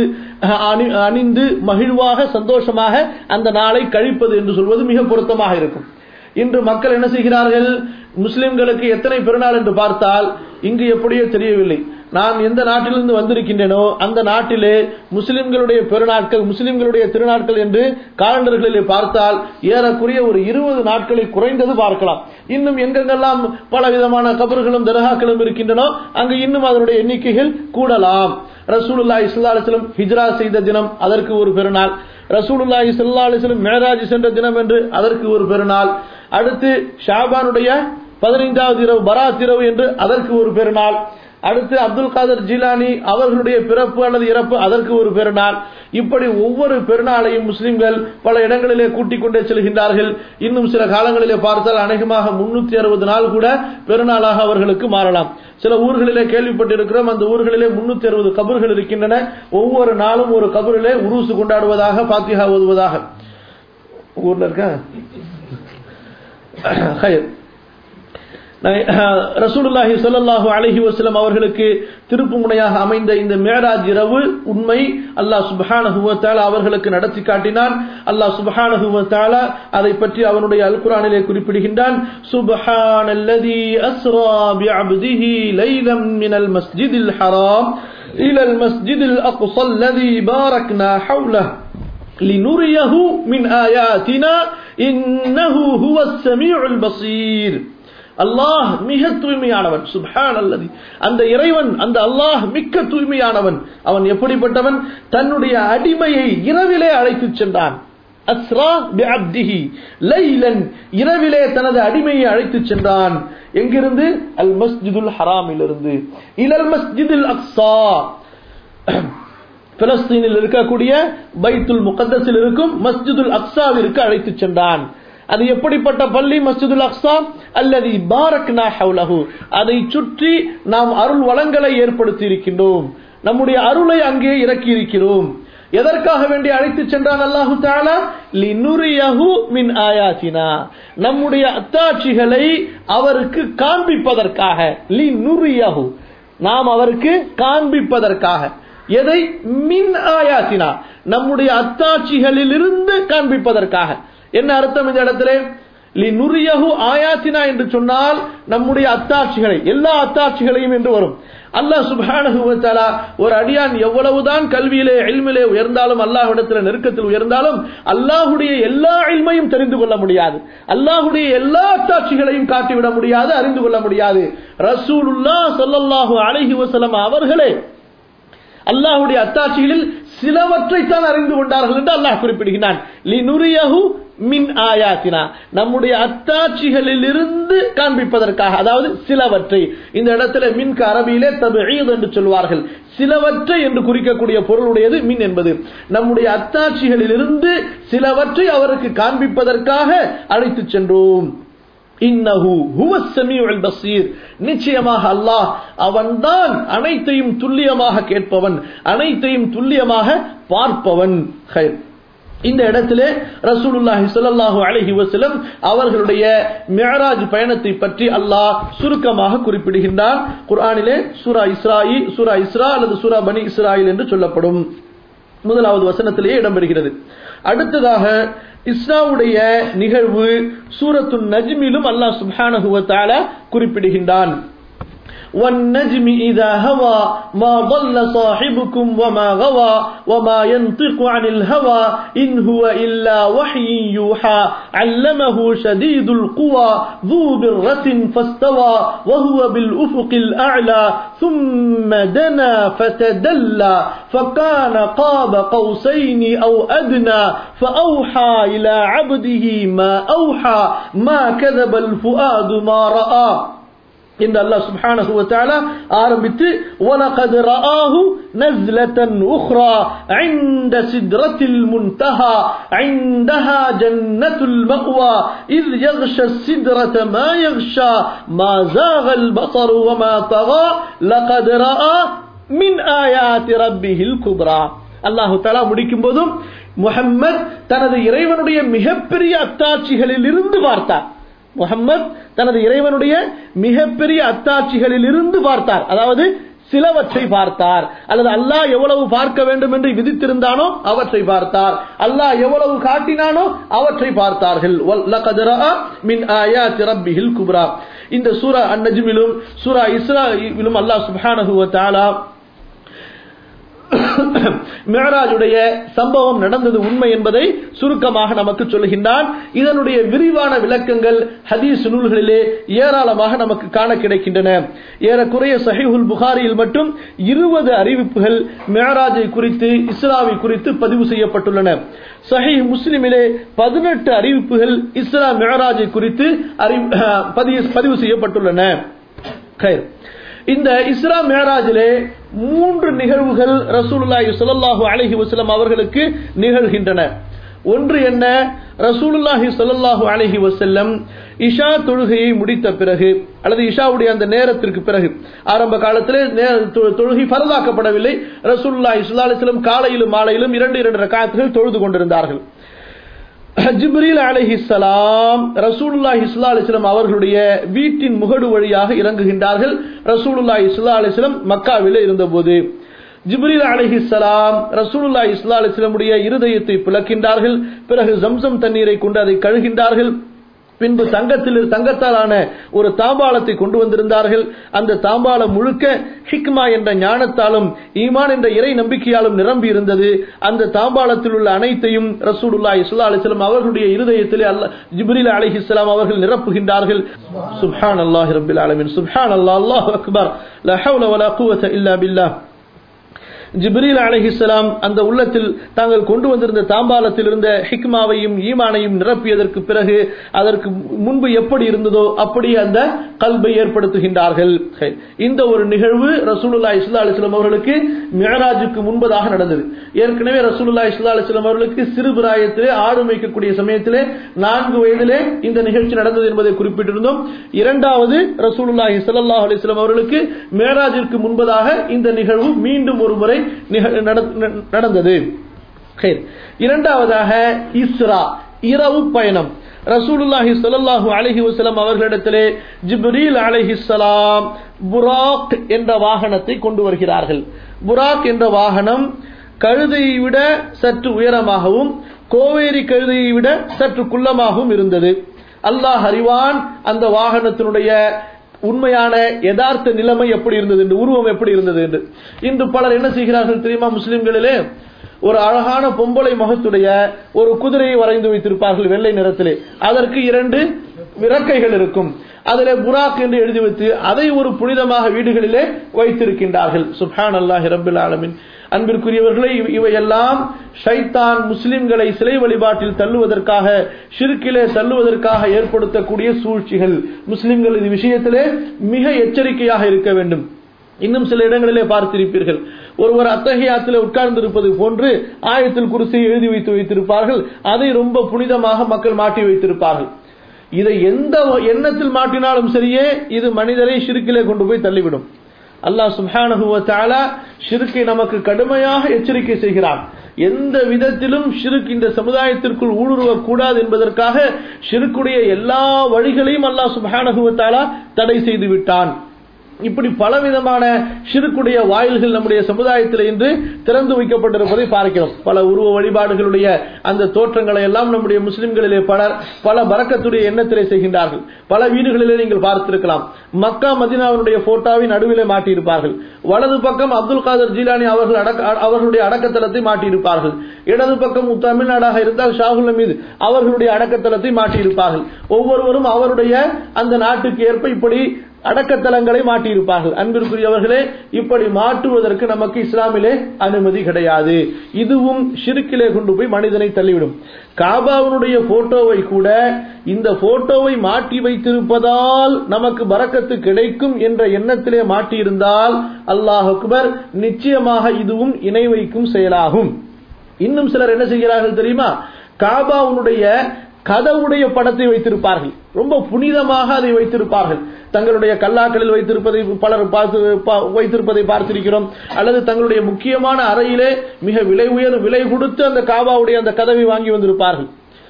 அணிந்து மகிழ்வாக சந்தோஷமாக அந்த நாளை கழிப்பது என்று சொல்வது மிக பொருத்தமாக இருக்கும் இன்று மக்கள் என்ன செய்கிறார்கள் முஸ்லிம்களுக்கு எத்தனை பெருநாள் என்று பார்த்தால் இங்கு எப்படியோ தெரியவில்லை நான் எந்த நாட்டிலிருந்து வந்திருக்கின்றேனோ அந்த நாட்டிலே முஸ்லிம்களுடைய பெருநாட்கள் முஸ்லிம்களுடைய திருநாட்கள் என்று காலண்டர்களிலே பார்த்தால் ஏறக்குறைய ஒரு இருபது நாட்களை குறைந்தது பார்க்கலாம் இன்னும் எங்கெங்கெல்லாம் பல விதமான கபர்களும் தர்காக்களும் இருக்கின்றனோ அங்கு இன்னும் அதனுடைய எண்ணிக்கைகள் கூடலாம் ரசூலுல்லா இஸ்லா அலிஸ்லம் ஹிஜ்ரா செய்த தினம் அதற்கு ஒரு பெருநாள் ரசூலுல்லாஹி ஸல்லல்லாஹு அலைஹி வஸல்லம் மிஅராஜ் சென்ற தினம் என்று அதற்கு ஒரு பெருநாள் அடுத்து ஷாபானுடைய பதினைந்தாவது இரவு பராத் இரவு என்று அதற்கு ஒரு பெருநாள் அடுத்து அப்துல் காதர் ஜிலானி அவர்களுடைய பிறப்பு அல்லது இறப்பு அதற்கு ஒரு பெருநாள் இப்படி ஒவ்வொரு பெருநாளையும் முஸ்லிம்கள் பல இடங்களிலே கூட்டிக் கொண்டே செல்கின்றார்கள் இன்னும் சில காலங்களிலே பார்த்தால் அநேகமாக முன்னூத்தி அறுபது நாள் கூட பெருநாளாக அவர்களுக்கு மாறலாம் சில ஊர்களிலே கேள்விப்பட்டிருக்கிறோம் அந்த ஊர்களிலே முன்னூத்தி அறுபது கபர்கள் இருக்கின்றன ஒவ்வொரு நாளும் ஒரு கபரிலே உருசு கொண்டாடுவதாக பாத்திகா ஓதுவதாக ஊர்ல இருக்க ரசூலுல்லாஹி ஸல்லல்லாஹு அலைஹி வஸல்லம் அவர்களுக்கு திருப்பு முனையாக அமைந்த இந்த மேராஜ் இரவு உண்மை அல்லாஹ் சுப்ஹானஹு வ தஆலா அவர்களுக்கு நடத்தி காட்டினான் அல்லாஹ் சுப்ஹானஹு வ தஆலா அதை பற்றி அவனுடைய அல் குர்ஆனிலே குறிப்பிடுகின்றான் சுப்ஹானல்லதி அஸ்ரா பிஅப்திஹி லைலம் மினல் மஸ்ஜிதில் ஹராம் இலல் மஸ்ஜிதில் அக்ஸா அல்லதி பாரக்னா ஹவுலஹு لنريه من آياتنا إنه هو السميع البصير அல்லாஹ் மிக தூய்மையானவன் சுப்ஹான் அல்லதி அந்த இறைவன் அந்த அல்லாஹ் மிக்க தூய்மையானவன் அவன் எப்படிப்பட்டவன் தன்னுடைய அடிமையை இரவிலே அழைத்துச் சென்றான் அஸ்ரா பிஅப்திஹி லைலன் இரவிலே தனது அடிமையை அழைத்துச் சென்றான் எங்கிருந்து அல் மஸ்ஜிதுல் ஹராமிலிருந்து இலல் மஸ்ஜிதுல் அக்ஸா பிலஸ்தீனில் இருக்கக்கூடிய பைத்துல் முகத்தஸில் இருக்கும் மஸ்ஜிதுல் அக்ஸாவிற்கு அழைத்துச் சென்றான் அது எப்படிப்பட்ட பள்ளி மஸ்ஜிதுல் அக்ஸா அல்லது பாரக்னா ஹவுலஹு அதை சுற்றி நாம் அருள் வளங்களை ஏற்படுத்தி இருக்கின்றோம் நம்முடைய அருளை அங்கே இறக்கி இருக்கிறோம் எதற்காக வேண்டி அழைத்து சென்றான் அல்லாஹு தாலா லினுரியஹு மின் ஆயாத்தினா நம்முடைய அத்தாட்சிகளை அவருக்கு காண்பிப்பதற்காக லினுரியஹு நாம் அவருக்கு காண்பிப்பதற்காக எதை மின் ஆயாத்தினா நம்முடைய அத்தாட்சிகளிலிருந்து காண்பிப்பதற்காக என்ன அர்த்தம் இந்த இடத்துல நுரியகு ஆயாத்தினா என்று சொன்னால் நம்முடைய அத்தாட்சிகளை எல்லா அத்தாட்சிகளையும் என்று வரும் அல்லாஹ் சுபானகுவத்தாலா ஒரு அடியான் எவ்வளவுதான் கல்வியிலே எல்மிலே உயர்ந்தாலும் அல்லாஹ்விடத்தில் நெருக்கத்தில் உயர்ந்தாலும் அல்லாஹுடைய எல்லா எல்மையும் தெரிந்து கொள்ள முடியாது அல்லாஹுடைய எல்லா அத்தாட்சிகளையும் காட்டிவிட முடியாது அறிந்து கொள்ள முடியாது ரசூலுல்லா சொல்லல்லாஹு அலஹி வசலம் அவர்களே அல்லாஹுடைய அத்தாட்சிகளில் சிலவற்றை தான் அறிந்து கொண்டார்கள் என்று அல்லாஹ் குறிப்பிடுகிறான் மின் ஆயாத்தினா நம்முடைய அத்தாட்சிகளில் இருந்து காண்பிப்பதற்காக அதாவது சிலவற்றை இந்த இடத்துல மின் அரபியிலே தபு என்று சொல்வார்கள் சிலவற்றை என்று குறிக்கக்கூடிய பொருளுடையது மின் என்பது நம்முடைய அத்தாட்சிகளில் இருந்து சிலவற்றை அவருக்கு காண்பிப்பதற்காக அழைத்துச் சென்றோம் இன்னஹு ஹுவ சமீஉல் பஸீர் நிச்சயமாக அல்லாஹ் அவன்தான் அனைத்தையும் துல்லியமாக கேட்பவன் அனைத்தையும் துல்லியமாக பார்ப்பவன் ஹைர் இந்த இடத்திலே ரசூலுல்லாஹி ஸல்லல்லாஹு அலைஹி வஸல்லம் அவர்களுடைய மிஅராஜ் பயணத்தை பற்றி அல்லாஹ் சுருக்கமாக குறிப்பிடுகின்றான் குர்ஆனிலே சூரா இஸ்ராயி சூரா இஸ்ரா அல்லது சூரா பனி இஸ்ராயில் என்று சொல்லப்படும் முதலாவது வசனத்திலேயே இடம்பெறுகிறது அடுத்ததாக இஸ்ராவுடைய நிகழ்வு சூரத்து நஜ்மிலும் அல்லாஹ் சுப்ஹானஹு வ தஆலா குறிப்பிடுகின்றான் والنجم إذا هوى ما ضل صاحبكم وما غوى وما ينطق عن الهوى إن هو إلا وحي يوحى علمه شديد القوى ذو برة فاستوى وهو بالأفق الأعلى ثم دنا فتدلى فكان قاب قوسين أو أدنى فأوحى إلى عبده ما أوحى ما كذب الفؤاد ما رأى இந்த அல்லாஹ் சுப்ஹானஹு வ தஆலா ஆரம்பித்து வலகத் ரஆஹு நஸ்லதன் உக்ரா عند سدرة المنتهى عندها جنة المأوى إذ يغشى السدرة ما يغشى ما زاغ البصر وما طغى لقد رأى من آيات ربه الكبرى அல்லாஹு தஆலா முடிக்கும் போதும் முஹம்மத் தனது இறைவனுடைய மிகப்பெரிய அத்தாட்சிகளில் இருந்து பார்த்தார் முகம்மது தனது இறைவனுடைய மிகப்பெரிய அத்தாட்சிகளில் இருந்து பார்த்தார் அதாவது சிலவற்றை பார்த்தார் அல்லது அல்லாஹ் எவ்வளவு பார்க்க வேண்டும் என்று விதித்திருந்தானோ அவற்றை பார்த்தார் அல்லாஹ் எவ்வளவு காட்டினானோ அவற்றை பார்த்தார்கள் மின் ஆயாத் ரப்பிஹில் குப்ரா இந்த சூரா அந்நஜ்மிலும் சூரா இஸ்ராயிலும் அல்லாஹ் சுப்ஹானஹு வ தஆலா மேராஜுடைய சம்பவம் நடந்தது உண்மை என்பதை சுருக்கமாக நமக்கு சொல்லுகின்றான் இதனுடைய விரிவான விளக்கங்கள் ஹதீஸ் நூல்களிலே ஏராளமாக நமக்கு காண கிடைக்கின்றன ஏறக்குறைய சஹிஹுல் புகாரியில் மட்டும் இருபது அறிவிப்புகள் மேராஜை குறித்து இஸ்லாமை குறித்து பதிவு செய்யப்பட்டுள்ளன சஹி முஸ்லிமிலே பதினெட்டு அறிவிப்புகள் இஸ்லா மேராஜை குறித்து பதிவு செய்யப்பட்டுள்ளன இந்த இஸ்ரா மேராஜிலே மூன்று நிகழ்வுகள் ரசூலுல்லாஹி ஸல்லல்லாஹு அலைஹி வஸல்லம் அவர்களுக்கு நிகழ்கின்றன ஒன்று என்ன ரசூலுல்லாஹி ஸல்லல்லாஹு அலைஹி வஸல்லம் இஷா தொழுகையை முடித்த பிறகு அல்லது இஷாவுடைய அந்த நேரத்திற்கு பிறகு ஆரம்ப காலத்திலே தொழுகை பரதாக்கப்படவில்லை ரசூலுல்லாஹி ஸல்லல்லாஹு அலைஹி வஸல்லம் காலையிலும் மாலையிலும் இரண்டு இரண்டு ரக்காத்துகள் தொழுது கொண்டிருந்தார்கள் ஜிப்ரீல் அலைஹிஸ்ஸலாம் ரசூலுல்லாஹி ஸல்லல்லாஹு அலைஹி வஸல்லம் அவர்களுடைய வீட்டின் முகடு வழியாக இறங்குகின்றார்கள் ரசூலுல்லாஹி ஸல்லல்லாஹு அலைஹி வஸல்லம் மக்காவிலே இருந்தபோது ஜிப்ரீல் அலைஹிஸ்ஸலாம் ரசூலுல்லாஹி ஸல்லல்லாஹு அலைஹி வஸல்லமுடைய இருதயத்தை பிளக்கின்றார்கள் பிறகு ஜம்சம் தண்ணீரை கொண்டு அதை கழுகின்றார்கள் பின்பு தங்கத்தில் தங்கத்தாலான ஒரு தாம்பாளத்தை கொண்டு வந்திருந்தார்கள் அந்த தாம்பாளம் முழுக்க ஹிக்மா என்ற ஞானத்தாலும் ஈமான் என்ற இறை நம்பிக்கையாலும் நிரம்பி இருந்தது அந்த தாம்பாளத்தில் உள்ள அனைத்தையும் ரசூலுல்லாஹி ஸல்லல்லாஹு அலைஹி வஸல்லம் அவர்களுடைய இருதயத்திலே அல்லாஹ் ஜிப்ரீல் அலைஹிஸ்ஸலாம் அவர்கள் நிரப்புகின்றார்கள் சுப்ஹானல்லாஹி ரப்பில் ஆலமீன் சுப்ஹானல்லாஹ் அல்லாஹு அக்பர் லா ஹவ்ல வலா குவத இல்லா பில்லாஹ் ஜிப்ரீல் அலைஹிஸ்ஸலாம் அந்த உள்ளத்தில் தாங்கள் கொண்டு வந்திருந்த தாம்பாலத்தில் இருந்த ஹிக்மாவையும் ஈமானையும் நிரப்பியதற்கு பிறகு அதற்கு முன்பு எப்படி இருந்ததோ அப்படியே அந்த கல்பை ஏற்படுத்துகின்றார்கள் இந்த ஒரு நிகழ்வு ரசூலுல்லா இஸ்லா அலிஸ்லாம் அவர்களுக்கு மியராஜுக்கு முன்பதாக நடந்தது ஏற்கனவே ரசூலுல்லா இஸ்லா அலிஸ்லாம் அவர்களுக்கு சிறு பிராயத்திலே ஆடு மேய்க்கக்கூடிய சமயத்திலே நான்கு வயதிலே இந்த நிகழ்ச்சி நடந்தது என்பதை குறிப்பிட்டிருந்தோம் இரண்டாவது ரசூலுல்லாஹி ஸல்லல்லாஹு அலைஹி வஸல்லம் அவர்களுக்கு மேராஜிற்கு முன்பதாக இந்த நிகழ்வு மீண்டும் ஒரு முறை நிக- நட- நடந்தது சரி. இரண்டாவதாக இஸ்ரா இரவு பயணம் ரசூலுல்லாஹி ஸல்லல்லாஹு அலைஹி வஸல்லம் அவர்களிடத்திலே ஜிப்ரீல் அலைஹிஸ்ஸலாம் புராக் என்ற வாகனத்தை கொண்டு வருகிறார்கள் புராக் என்ற வாகனம் கழுதையை விட சற்று உயரமாகவும் கோவேரி கழுதையை விட சற்று குள்ளமாகவும் இருந்தது அல்லாஹ் அறிவான் அந்த வாகனத்தினுடைய உண்மையான யதார்த்த நிலைமை எப்படி இருந்தது என்று உருவம் எப்படி இருந்தது என்று இன்று பலர் என்ன செய்கிறார்கள் தெரியுமா முஸ்லிம்களிலே ஒரு அழகான பொம்பளை முகத்துடைய ஒரு குதிரையை வரைந்து வைத்திருப்பார்கள் வெள்ளை நிறத்திலே அதற்கு இரண்டு இறக்கைகள் இருக்கும் அதிலே புராக் என்று எழுதி வைத்து அதை ஒரு புனிதமாக வீடுகளிலே வைத்திருக்கின்றார்கள் சுப்ஹான் அல்லாஹி ரபில் ஆலமின் அன்பிற்குரியவர்களே இவ- இவையெல்லாம் ஷைத்தான் முஸ்லிம்களை சிலை வழிபாட்டில் தள்ளுவதற்காக ஷிர்கிலே தள்ளுவதற்காக ஏற்படுத்தக்கூடிய சூழ்ச்சிகள் முஸ்லிம்கள் இது விஷயத்திலே மிக எச்சரிக்கையாக இருக்க வேண்டும் இன்னும் சில இடங்களிலே பார்த்திருப்பீர்கள் ஒருவர் அத்தகையாத்திலே உட்கார்ந்திருப்பது போன்று ஆயத்தில் குருசியை எழுதி வைத்து வைத்திருப்பார்கள் அதை ரொம்ப புனிதமாக மக்கள் மாட்டி வைத்திருப்பார்கள் இதை எந்த எண்ணத்தில் மாட்டினாலும் சரியே இது மனிதரை ஷிருக்கிலே கொண்டு போய் தள்ளிவிடும் அல்லாஹ் சுப்ஹானஹு வ தஆலா ஷிர்க்கை நமக்கு கடுமையாக எச்சரிக்கை செய்கிறான் எந்த விதத்திலும் ஷிர்க் இந்த சமுதாயத்திற்குள் ஊடுருவக் கூடாது என்பதற்காக ஷிர்க்குடைய எல்லா வழிகளையும் அல்லாஹ் சுப்ஹானஹு வ தஆலா தடை செய்து விட்டான் இப்படி பலவிதமான ஷிருக்குடைய வாயில்கள் நம்முடைய சமுதாயத்தில் இன்று திறந்து வைக்கப்பட்டிருப்பதை பார்க்கிறோம் பல உருவ வழிபாடுகளுடைய அந்த தோற்றங்களை எல்லாம் நம்முடைய முஸ்லிம்களிலே பலர் பல பறக்கத்துடைய எண்ணத்திலே செய்கின்றார்கள் பல வீடுகளிலே நீங்கள் பார்த்திருக்கலாம் மக்கா மதினாவினுடைய போட்டோவை நடுவிலே மாட்டியிருப்பார்கள் வலது பக்கம் அப்துல் காதர் ஜீலானி அவர்கள் அடக்க அவர்களுடைய அடக்கத்தலத்தை மாட்டியிருப்பார்கள் இடது பக்கம் தமிழ்நாடாக இருந்தால் ஷாகுல் மீது அவர்களுடைய அடக்கத்தலத்தை மாட்டியிருப்பார்கள் ஒவ்வொருவரும் அவருடைய அந்த நாட்டுக்கு ஏற்ப இப்படி அடக்கத்தலங்களை மாட்டியிருப்பார்கள் அன்பிற்குரியவர்களே இப்படி மாற்றுவதற்கு நமக்கு இஸ்லாமிலே அனுமதி கிடையாது இதுவும் ஷிருக்கிலே கொண்டு போய் மனிதனை தள்ளிவிடும் காபாவினுடைய போட்டோவை கூட இந்த போட்டோவை மாட்டி வைத்திருப்பதால் நமக்கு பறக்கத்து கிடைக்கும் என்ற எண்ணத்திலே மாட்டியிருந்தால் அல்லாஹ் அக்பர் நிச்சயமாக இதுவும் இணை வைக்கும் செயலாகும் இன்னும் சிலர் என்ன செய்கிறார்கள் தெரியுமா காபாவுடைய கதவுடைய படத்தை வைத்திருப்பார்கள் ரொம்ப புனிதமாக அதை வைத்திருப்பார்கள் தங்களுடைய கல்லாக்களில் வைத்திருப்பதை பலர் பார்த்து பா- வைத்திருப்பதை பார்த்திருக்கிறோம் அல்லது தங்களுடைய முக்கியமான அறையிலே மிக விலை உயர் விலை கொடுத்து அந்த காபாவுடைய அந்த கதவை வாங்கி வந்திருப்பார்கள்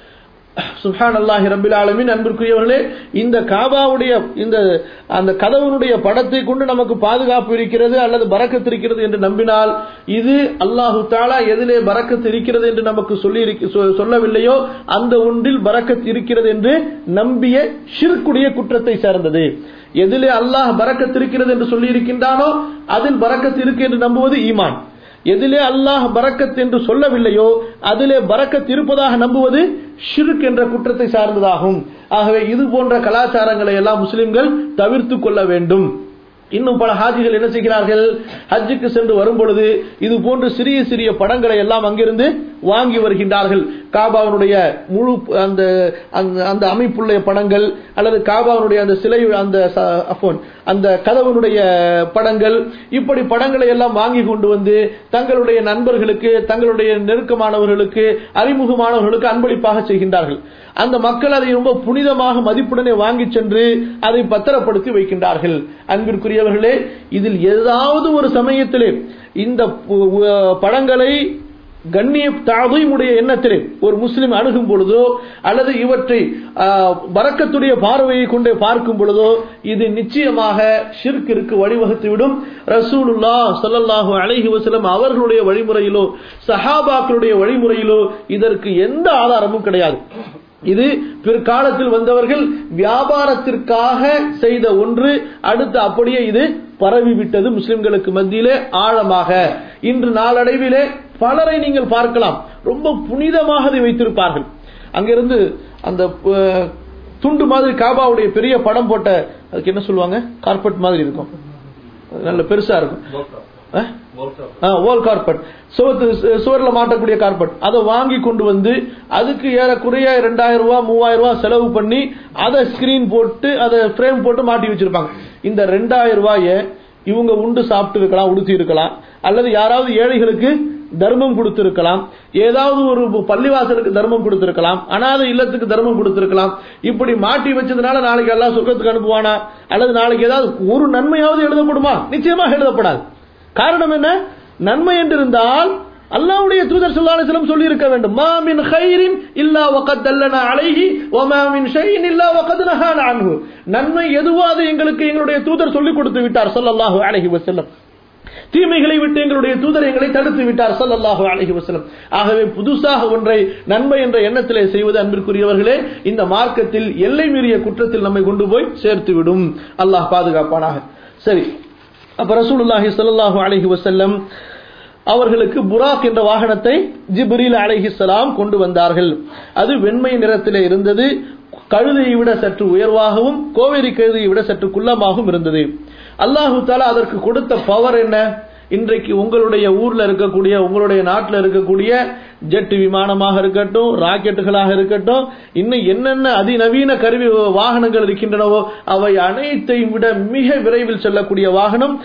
சுஹான் அல்லாஹி ரபில் ஆலமின் அன்பிற்குரியவர்களே இந்த காபாவுடைய இந்த அந்த கதவனுடைய படத்தை கொண்டு நமக்கு பாதுகாப்பு இருக்கிறது அல்லது பறக்கத்து இருக்கிறது என்று நம்பினால் இது அல்லாஹு தாலா எதிலே பறக்கத்து இருக்கிறது என்று நமக்கு சொல்லி இருக்க- சொ- சொல்லவில்லையோ அந்த ஒன்றில் பறக்கத்து இருக்கிறது என்று நம்பிய ஷிர்க்குடைய குற்றத்தை சேர்ந்தது எதிலே அல்லாஹ் பறக்கத்து இருக்கிறது என்று சொல்லி இருக்கின்றானோ அதில் பறக்கத்து இருக்கு என்று நம்புவது ஈமான் எதிலே அல்லாஹ் பரக்கத் என்று சொல்லவில்லையோ அதிலே பரக்கத் இருப்பதாக நம்புவது ஷிர்க் என்ற குற்றத்தை சார்ந்ததாகும் ஆகவே இது போன்ற கலாச்சாரங்களை எல்லாம் முஸ்லிம்கள் தவிர்த்து கொள்ள வேண்டும் இன்னும் பல ஹாஜிகள் என்ன செய்கிறார்கள் ஹஜ்ஜுக்கு சென்று வரும் பொழுது இது போன்று சிறிய சிறிய படங்களை எல்லாம் அங்கிருந்து வாங்கி வருகின்றார்கள் காபாவினுடைய முழு அந்த அந்த- அந்த அமைப்புள்ள படங்கள் அல்லது காபாவினுடைய அந்த சிலை அந்த ச- அஃபோன் அந்த கதவனுடைய படங்கள் இப்படி படங்களை எல்லாம் வாங்கி கொண்டு வந்து தங்களுடைய நண்பர்களுக்கு தங்களுடைய நெருக்கமானவர்களுக்கு அறிமுகமானவர்களுக்கு அன்பளிப்பாக செய்கின்றார்கள் அந்த மக்கள் அதை ரொம்ப புனிதமாக மதிப்புடனே வாங்கி சென்று அதை பத்திரப்படுத்தி வைக்கின்றார்கள் அன்பிற்குரியவர்களே இதில் ஏதாவது ஒரு சமயத்திலே இந்த பு- உ- படங்களை கண்ணிய தாதையுடைய எண்ணத்திலே ஒரு முஸ்லிம் அணுகும் பொழுதோ அல்லது இவற்றை வரக்கத்துடைய பார்வையை கொண்டு பார்க்கும் பொழுதோ இது நிச்சயமாக ஷிர்கிற்கு வழிவகுத்துவிடும் ரசூலுல்லா சொல்லல்லாஹு அலைஹி வஸல்லம் அவர்களுடைய வழிமுறையிலோ சஹாபாக்களுடைய வழிமுறையிலோ இதற்கு எந்த ஆதாரமும் கிடையாது இது பிற்காலத்தில் வந்தவர்கள் வியாபாரத்திற்காக செய்த ஒன்று அடுத்து அப்படியே இது பரவிவிட்டது முஸ்லிம்களுக்கு மத்தியிலே ஆழமாக இன்று நாளடைவிலே பலரை நீங்கள் பார்க்கலாம் ரொம்ப புனிதமாக அதை வைத்திருப்பார்கள் அங்கிருந்து அந்த துண்டு மாதிரி காபாவுடைய பெரிய படம் போட்ட அதுக்கு என்ன சொல்லுவாங்க கார்பெட் மாதிரி இருக்கும் நல்ல பெருசா இருக்கும் ஓல் கார்பெட் சுவர்ல மாட்டக்கூடிய கார்பெட் அதை வாங்கி கொண்டு வந்து அதுக்கு ஏறக்குறைய ரெண்டாயிரம் ரூபாய் மூவாயிரம் ரூபாய் செலவு பண்ணி அதை ஸ்கிரீன் போட்டு அதை ஃப்ரேம் போட்டு மாட்டி வச்சிருப்பாங்க இந்த ரெண்டாயிரம் ரூபாய இவங்க உண்டு சாப்பிட்டு இருக்கலாம் உடுத்தி இருக்கலாம் அல்லது யாராவது ஏழைகளுக்கு தர்மம் கொடுத்திருக்கலாம் ஏதாவது ஒரு பள்ளிவாசலுக்கு தர்மம் கொடுத்திருக்கலாம் அனாதை இல்லத்துக்கு தர்மம் கொடுத்திருக்கலாம் இப்படி மாட்டி வச்சதுனால நாளைக்கு எல்லாம் சொர்க்கத்துக்கு அனுப்புவானா அல்லது நாளைக்கு ஏதாவது ஒரு நன்மையாவது எழுதப்படுமா நிச்சயமாக எழுதப்படாது காரணம் என்ன நன்மை என்று இருந்தால் அல்லாவுடைய தூதர் சொல்லாலும் சொல்லி இருக்க வேண்டும் மாமின் ஹைரின் இல்லா வகத் அல்லனா அலைஹி ஒமாமின் ஷைன் இல்லா வகத் நஹான அன்ஹு நன்மை எதுவோ அது எங்களுக்கு எங்களுடைய தூதர் சொல்லிக் கொடுத்து விட்டார் ஸல்லல்லாஹு அலைஹி வஸல்லம் தீமைகளை விட்டு எங்களுடைய தூதர் எங்களை தடுத்து விட்டார் ஸல்லல்லாஹு அலைஹி வஸல்லம் ஆகவே புதுசாக ஒன்றை நன்மை என்ற எண்ணத்திலே செய்வது அன்பிற்குரியவர்களே இந்த மார்க்கத்தில் எல்லை மீறிய குற்றத்தில் நம்மை கொண்டு போய் சேர்த்து விடும் அல்லாஹ் பாதுகாப்பானாக சரி அப்ப ரசூலுல்லாஹி ஸல்லல்லாஹு அலைஹி வஸல்லம் அவர்களுக்கு புராக் என்ற வாகனத்தை ஜிப்ரீல் அலைஹிஸ்ஸலாம் கொண்டு வந்தார்கள் அது வெண்மை நிறத்திலே இருந்தது கழுதையை விட சற்று உயர்வாகவும் கோவேரி கழுதையை விட சற்று குள்ளமாகவும் இருந்தது அல்லாஹு தாலா அதற்கு கொடுத்த பவர் என்ன இன்றைக்கு உங்களுடைய ஊர்ல இருக்கக்கூடிய உங்களுடைய நாட்டில் இருக்கக்கூடிய ஜெட் விமானமாக இருக்கட்டும் ராக்கெட்டுகளாக இருக்கட்டும் இன்னும் என்னென்ன அதிநவீன கருவி வாகனங்கள் இருக்கின்றனவோ அவை அனைத்தையும் விட மிக விரைவில் செல்லக்கூடிய வாகனம்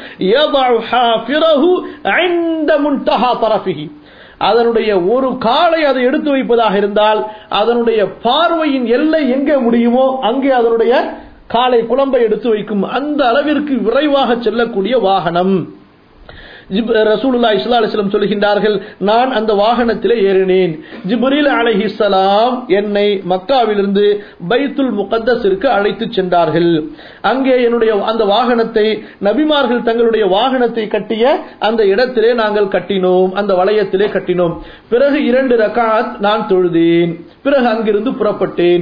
அதனுடைய ஒரு காலை அதை எடுத்து வைப்பதாக இருந்தால் அதனுடைய பார்வையின் எல்லை எங்கே முடியுமோ அங்கே அதனுடைய காலை குழம்பை எடுத்து வைக்கும் அந்த அளவிற்கு விரைவாக செல்லக்கூடிய வாகனம் ரசூலுல்லா இஸ்லா அலிஸ்லம் சொல்கின்றார்கள் நான் அந்த வாகனத்திலே ஏறினேன் ஜிப்ரீல் அலைஹிஸ்ஸலாம் என்னை மக்காவிலிருந்து பைத்துல் முகத்தஸிற்கு அழைத்து சென்றார்கள் அங்கே என்னுடைய அந்த வாகனத்தை நபிமார்கள் தங்களுடைய வாகனத்தை கட்டிய அந்த இடத்திலே நாங்கள் கட்டினோம் அந்த வளையத்திலே கட்டினோம் பிறகு இரண்டு ரகாத் நான் தொழுதேன் பிறகு அங்கிருந்து புறப்பட்டேன்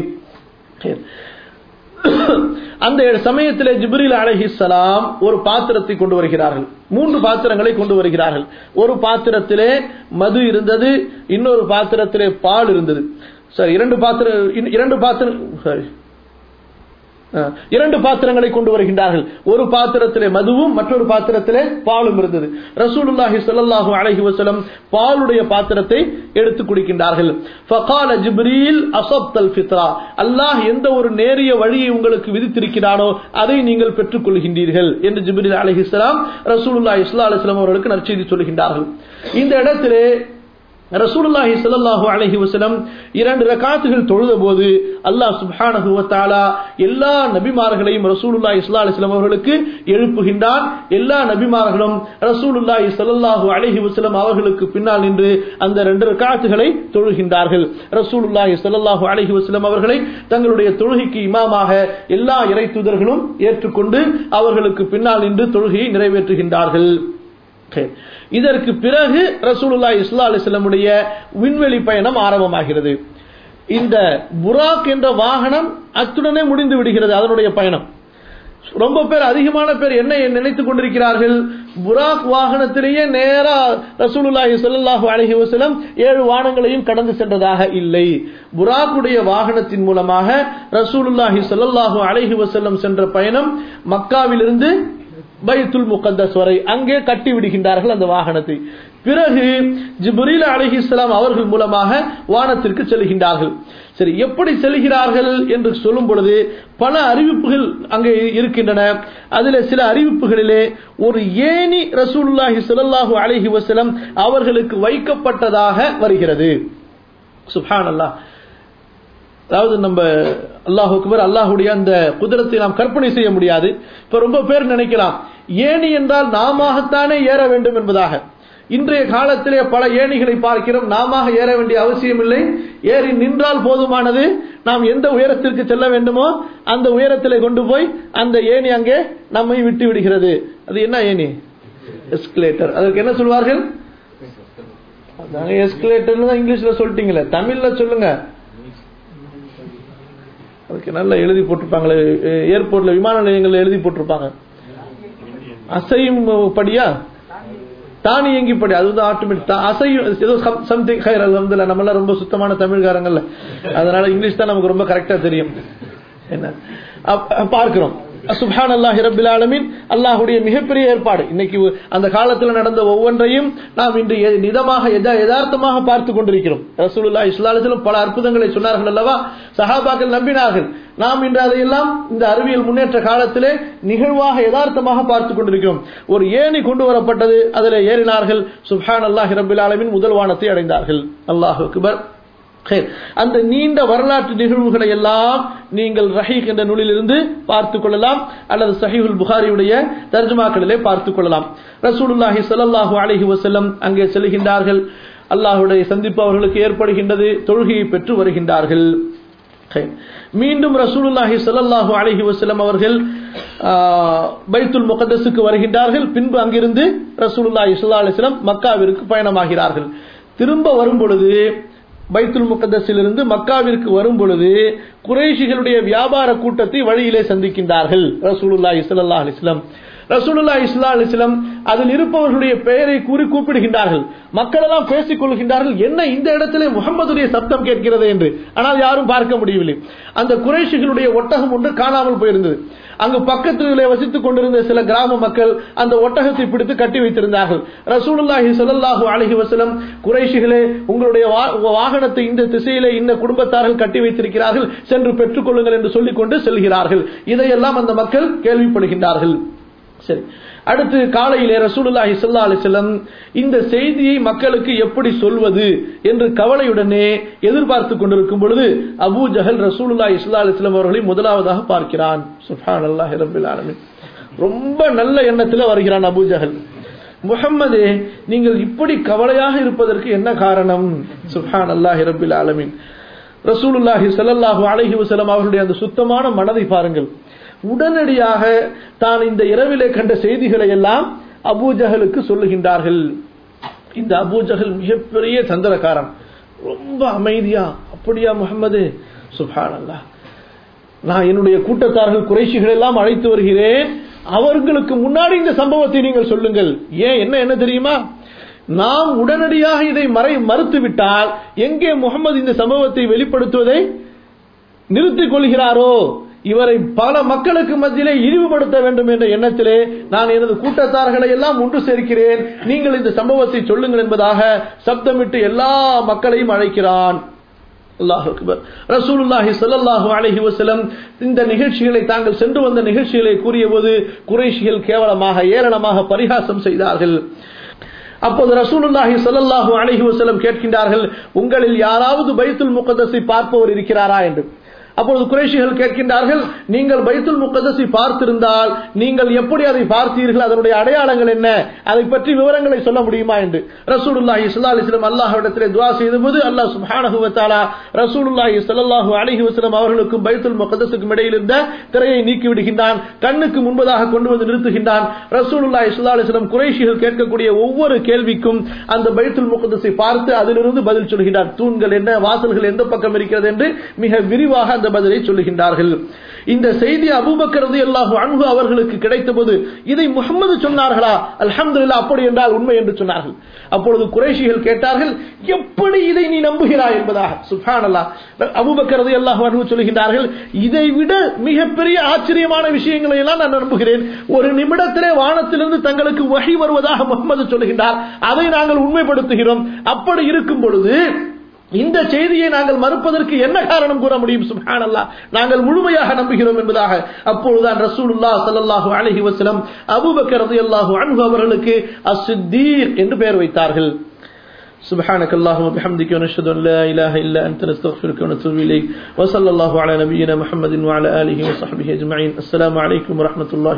அந்த சமயத்திலே ஜிப்ரீல் அலஹிசலாம் ஒரு பாத்திரத்தை கொண்டு வருகிறார்கள் மூன்று பாத்திரங்களை கொண்டு வருகிறார்கள் ஒரு பாத்திரத்திலே மது இருந்தது இன்னொரு பாத்திரத்திலே பால் இருந்தது சரி இரண்டு பாத்திரம் இரண்டு பாத்திரம் சாரி இரண்டு பாத்திரங்களை கொண்டு வருகின்றார்கள் ஒரு பாத்திரத்திலே மதுவும் மற்றொரு பாத்திரத்திலே பாலும் இருந்தது ரசூலுல்லாஹி ஸல்லல்லாஹு அலைஹி வஸல்லம் பாலுடைய பாத்திரத்தை எடுத்து குடிக்கின்றார்கள் ஃபகால ஜிப்ரீல் அஸப்தல் ஃபித்ரா அல்லாஹ் எந்த ஒரு நேரிய வழியை உங்களுக்கு விதித்திருக்கிறானோ அதை நீங்கள் பெற்றுக் கொள்கின்றீர்கள் என்று ஜிப்ரீல் அலைஹிஸ்ஸலாம் ரசூலுல்லாஹி ஸல்லல்லாஹு அலைஹி வஸல்லம் அவர்களுக்கு நற்செய்தி சொல்கின்றார்கள் இந்த இடத்திலே ரசூலுல்லாஹி ஸல்லல்லாஹு அலைஹி வஸல்லம் இரண்டு ரகாத்துகள் தொழுத போது அல்லாஹ் சுப்ஹானஹு வ தஆலா எல்லா நபிமார்களையும் ரசூலுல்லாஹி ஸல்லல்லாஹு அலைஹி வஸல்லம் அவர்களுக்கு எழுப்புகின்றான் எல்லா நபிமார்களும் ரசூலுல்லாஹி ஸல்லல்லாஹு அலைஹி வஸல்லம் அவர்களுக்கு பின்னால் நின்று அந்த ரெண்டு ரகாத்துகளை தொழுகின்றார்கள் ரசூலுல்லாஹி ஸல்லல்லாஹு அலைஹி வஸல்லம் அவர்களை தங்களுடைய தொழுகைக்கு இமாமாக எல்லா இறை தூதர்களும் ஏற்றுக்கொண்டு அவர்களுக்கு பின்னால் நின்று தொழுகையை நிறைவேற்றுகின்றார்கள் இதற்கு பிறகு ரசூலுல்லா இஸ்லா அலிஸ்லமுடைய விண்வெளி பயணம் ஆரம்பமாகிறது இந்த புராக் என்ற வாகனம் அத்துடனே முடிந்து விடுகிறது அதனுடைய பயணம் ரொம்ப பேர் அதிகமான பேர் என்ன நினைத்துக் கொண்டிருக்கிறார்கள் புராக் வாகனத்திலேயே நேரா ரசூலுல்லாஹி ஸல்லல்லாஹு அலைஹி வஸல்லம் ஏழு வானங்களையும் கடந்து சென்றதாக இல்லை புராக்குடைய வாகனத்தின் மூலமாக ரசூலுல்லாஹி ஸல்லல்லாஹு அலைஹி வஸல்லம் சென்ற பயணம் மக்காவிலிருந்து பைத்துல் முகத்தஸ் வரை அங்கே கட்டி விடுகின்றார்கள் அந்த வாகனத்தை பிறகு ஜிப்ரீல் அலிஹிஸ்லாம் அவர்கள் மூலமாக வானத்திற்கு செல்கின்றார்கள் சரி எப்படி செல்கிறார்கள் என்று சொல்லும் பொழுது பல அறிவிப்புகள் அங்கே இருக்கின்றன அதில் சில அறிவிப்புகளிலே ஒரு ஏனி ரசூலுல்லாஹி ஸல்லல்லாஹு அலைஹி வஸல்லம் அவர்களுக்கு வைக்கப்பட்டதாக வருகிறது சுப்ஹான் அல்லாஹ் அதாவது நம்ம அல்லாஹுக்கு அல்லாஹுடைய அந்த குதிரத்தை நாம் கற்பனை செய்ய முடியாது இப்ப ரொம்ப பேர் நினைக்கலாம் ஏணி என்றால் நாமத்தானே ஏற வேண்டும் என்பதாக இன்றைய காலத்திலே பல ஏணிகளை பார்க்கிறோம் நாம ஏற வேண்டிய அவசியம் இல்லை ஏறி நின்றால் போதுமானது நாம் எந்த உயரத்திற்கு செல்ல வேண்டுமோ அந்த உயரத்திலே கொண்டு போய் அந்த ஏணி அங்கே நம்மை விட்டு விடுகிறது அது என்ன ஏணி எஸ்கலேட்டர் அதற்கு என்ன சொல்வார்கள் அதாங்க எஸ்கலேட்டர்னு தான் இங்கிலீஷ்ல சொல்லிட்டீங்களே தமிழ்ல சொல்லுங்க அதுக்கு நல்லா எழுதி போட்டிருப்பாங்களே ஏர்போர்ட்ல விமான நிலையங்கள்ல எழுதி போட்டிருப்பாங்க அசையும் படியா தானியங்கி படி அதுதான் ஆட்டோமேட்டிக் அசையும் ஏதோ சம்திங் ஹைர் அலமதுல நம்ம எல்லாம் ரொம்ப சுத்தமான தமிழ்காரங்கள்ல அதனால இங்கிலீஷ் தான் நமக்கு ரொம்ப கரெக்டா தெரியும் என்ன பார்க்கிறோம் சுபான் அல்லாஹி ரபில் ஆலமின் அல்லாஹுடைய மிகப்பெரிய ஏற்பாடு இன்னைக்கு அந்த காலத்தில் நடந்த ஒவ்வொன்றையும் நாம் இன்று நிதமாக யதார்த்தமாக பார்த்து கொண்டிருக்கிறோம் ரசூலுல்லா இஸ்லாலத்திலும் பல அற்புதங்களை சொன்னார்கள் அல்லவா சஹாபாக்கள் நம்பினார்கள் நாம் இன்று அதையெல்லாம் இந்த அறிவியல் முன்னேற்ற காலத்திலே நிகழ்வாக யதார்த்தமாக பார்த்து கொண்டிருக்கிறோம் ஒரு ஏணி கொண்டு வரப்பட்டது அதில் ஏறினார்கள் சுப்ஹான் அல்லாஹி ரபில் ஆலமின் முதல் வானத்தை அடைந்தார்கள் அல்லாஹ் அக்பர் அந்த நீண்ட வரலாற்று நிகழ்வுகளை எல்லாம் நீங்கள் ரஹீக் என்ற நூலிலிருந்து பார்த்துக் கொள்ளலாம் அல்லது சஹீஹுல் புகாரியுடைய தர்ஜுமாக்களிலே பார்த்துக் கொள்ளலாம் ரசூலுல்லாஹி சல்லாஹூ அலஹி வசல்லம் அங்கே செல்கின்றார்கள் அல்லாஹுடைய சந்திப்பு அவர்களுக்கு ஏற்படுகின்றது தொழுகையை பெற்று வருகின்றார்கள் மீண்டும் ரசூலுல்லாஹி சல்லாஹூ அலஹி வசல்லம் அவர்கள் பைத்துல் முகதஸுக்கு வருகின்றார்கள் பின்பு அங்கிருந்து ரசூலுல்லாஹி சல்லா அலிஸ்லாம் மக்காவிற்கு பயணமாகிறார்கள் திரும்ப வரும் பொழுது பைத்துல் முகதஸிலிருந்து மக்காவிற்கு வரும் பொழுது குறைஷிகளுடைய வியாபார கூட்டத்தை வழியிலே சந்திக்கின்றார்கள் ரசூலுல்லா இஸ்லா அலிஸ்லாம் ரசூலுல்லா இஸ்லா அலிஸ்லாம் அதில் இருப்பவர்களுடைய பெயரை கூறி கூப்பிடுகின்றார்கள் மக்கள் எல்லாம் பேசிக் கொள்கின்றார்கள் என்ன இந்த இடத்திலே முகமதுடைய சப்தம் கேட்கிறது என்று ஆனால் யாரும் பார்க்க முடியவில்லை அந்த குறைஷிகளுடைய ஒட்டகம் ஒன்று காணாமல் போயிருந்தது அங்கு பக்கத்திலே வசித்துக் கொண்டிருந்த சில கிராம மக்கள் அந்த ஒட்டகத்தை பிடித்து கட்டி வைத்திருந்தார்கள் ரசூலுல்லாஹி சொல்லல்லாஹு அலஹி வசலம் குறைஷிகளே உங்களுடைய வாகனத்தை இந்த திசையிலே இந்த குடும்பத்தார்கள் கட்டி வைத்திருக்கிறார்கள் சென்று பெற்றுக் கொள்ளுங்கள் என்று சொல்லிக் கொண்டு செல்கிறார்கள் இதையெல்லாம் அந்த மக்கள் கேள்விப்படுகின்றார்கள் சரி அடுத்து காலையிலே ரசூலுல்லாஹி சல்லா அலிசல்லம் இந்த செய்தியை மக்களுக்கு எப்படி சொல்வது என்று கவலையுடனே எதிர்பார்த்து கொண்டிருக்கும் பொழுது அபூ ஜஹல் ரசூலுல்லா இஸ்லா அலிஸ்லாம் அவர்களை முதலாவதாக பார்க்கிறான் சுஃபான் அல்லாஹ் ரபில் ஆலமின் ரொம்ப நல்ல எண்ணத்தில் வருகிறான் அபூ ஜஹல் முகம்மது நீங்கள் இப்படி கவலையாக இருப்பதற்கு என்ன காரணம் சுஹான் அல்லாஹ் ரபில் ஆலமின் ரசூலுல்லாஹி சல்லாஹூ அலஹி வசலம் அவர்களுடைய அந்த சுத்தமான மனதை பாருங்கள் உடனடியாக தான் இந்த இரவிலே கண்ட செய்திகளை எல்லாம் அபூஜகலுக்கு சொல்லுகின்றார்கள் இந்த அபூஜகல் மிகப்பெரிய தந்திரக்காரன் ரொம்ப அமைதியா அப்படியா முகமது சுபான் அல்லா நான் என்னுடைய கூட்டத்தார்கள் குறைசிகள் எல்லாம் அழைத்து வருகிறேன் அவர்களுக்கு முன்னாடி இந்த சம்பவத்தை நீங்கள் சொல்லுங்கள் ஏன் என்ன என்ன தெரியுமா நாம் உடனடியாக இதை மறை மறுத்துவிட்டால் எங்கே முகமது இந்த சம்பவத்தை வெளிப்படுத்துவதை நிறுத்திக் கொள்கிறாரோ இவரை பல மக்களுக்கு மத்தியிலே இழிவுபடுத்த வேண்டும் என்ற எண்ணத்திலே நான் எனது கூட்டத்தார்களை எல்லாம் ஒன்று சேர்க்கிறேன் நீங்கள் இந்த சம்பவத்தை சொல்லுங்கள் என்பதாக சப்தமிட்டு எல்லா மக்களையும் அழைக்கிறான் அல்லாஹ் அக்பர் ரசூலுல்லாஹி ஸல்லல்லாஹு அலைஹி வஸல்லம் இந்த நிகழ்ச்சிகளை தாங்கள் சென்று வந்த நிகழ்ச்சிகளை கூறிய போது குறைஷிகள் கேவலமாக ஏளனமாக பரிகாசம் செய்தார்கள் அப்போது ரசூலுல்லாஹி ஸல்லல்லாஹு அலைஹி வஸல்லம் கேட்கின்றார்கள் உங்களில் யாராவது பைத்துல் முகத்தஸை பார்ப்பவர் இருக்கிறாரா என்று அப்பொழுது குறைஷிகள் கேட்கின்றார்கள் நீங்கள் பைத்துல் முகதசி பார்த்திருந்தால் நீங்கள் எப்படி அதை பார்த்தீர்கள் அதனுடைய அடையாளங்கள் என்ன அதை பற்றி விவரங்களை சொல்ல முடியுமா என்று ரசூலுல்லாஹி ஸல்லல்லாஹு அலைஹி வஸல்லம் அல்லாஹ்விடத்திலே துஆ செய்தபோது அல்லாஹ் சுப்ஹானஹு வ தஆலா ரசூலுல்லாஹி ஸல்லல்லாஹு அலைஹி வஸல்லம் அவர்களுக்கும் பைத்துல் முகதஸுக்கும் இடையில் இருந்த திரையை நீக்கி விடுகின்றான் கண்ணுக்கு முன்பதாக கொண்டு வந்து நிறுத்துகின்றான் ரசூலுல்லாஹி ஸல்லல்லாஹு அலைஹி வஸல்லம் குறைஷிகள் கேட்கக்கூடிய ஒவ்வொரு கேள்விக்கும் அந்த பைத்துல் முகதஸை பார்த்து அதிலிருந்து பதில் சொல்கிறார் தூண்கள் என்ன வாசல்கள் எந்த பக்கம் இருக்கிறது என்று மிக விரிவாக அந்த பதிலை சொல்லுகின்றார்கள் இந்த செய்தி அபூபக்கரது அல்லாஹு அன்பு அவர்களுக்கு கிடைத்த போது இதை முகமது சொன்னார்களா அல்ஹம்துலில்லாஹ் அப்படி என்றால் உண்மை என்று சொன்னார்கள் அப்பொழுது குறைஷிகள் கேட்டார்கள் எப்படி இதை நீ நம்புகிறாய் என்பதாக சுப்ஹானல்லாஹ் அபூபக்கரது அல்லாஹு அன்பு சொல்லுகின்றார்கள் இதை விட மிகப்பெரிய ஆச்சரியமான விஷயங்களை எல்லாம் நான் நம்புகிறேன் ஒரு நிமிடத்திலே வானத்திலிருந்து தங்களுக்கு வகை வருவதாக முகமது சொல்லுகின்றார் அதை நாங்கள் உண்மைப்படுத்துகிறோம் அப்படி இருக்கும் பொழுது இந்த செய்தியை நாங்கள் மறுப்பதற்கு என்ன காரணம் கூற முடியும் சுப்ஹானல்லா நாங்கள் முழுமையாக நம்புகிறோம் என்பதாக அப்பொழுதுதான் ரசூலுல்லா ஸல்லல்லாஹு அலைஹி வஸல்லம் அபூபக்கர் ரலியல்லாஹு அன்ஹு அவர்களுக்கு அஸ்-சித்தீர் என்று பெயர் வைத்தார்கள் سبحانك اللهم وبحمدك ونشهد ان لا اله الا انت نستغفرك ونتوب اليك وصلى الله على نبينا محمد وعلى اله وصحبه اجمعين السلام عليكم ورحمه الله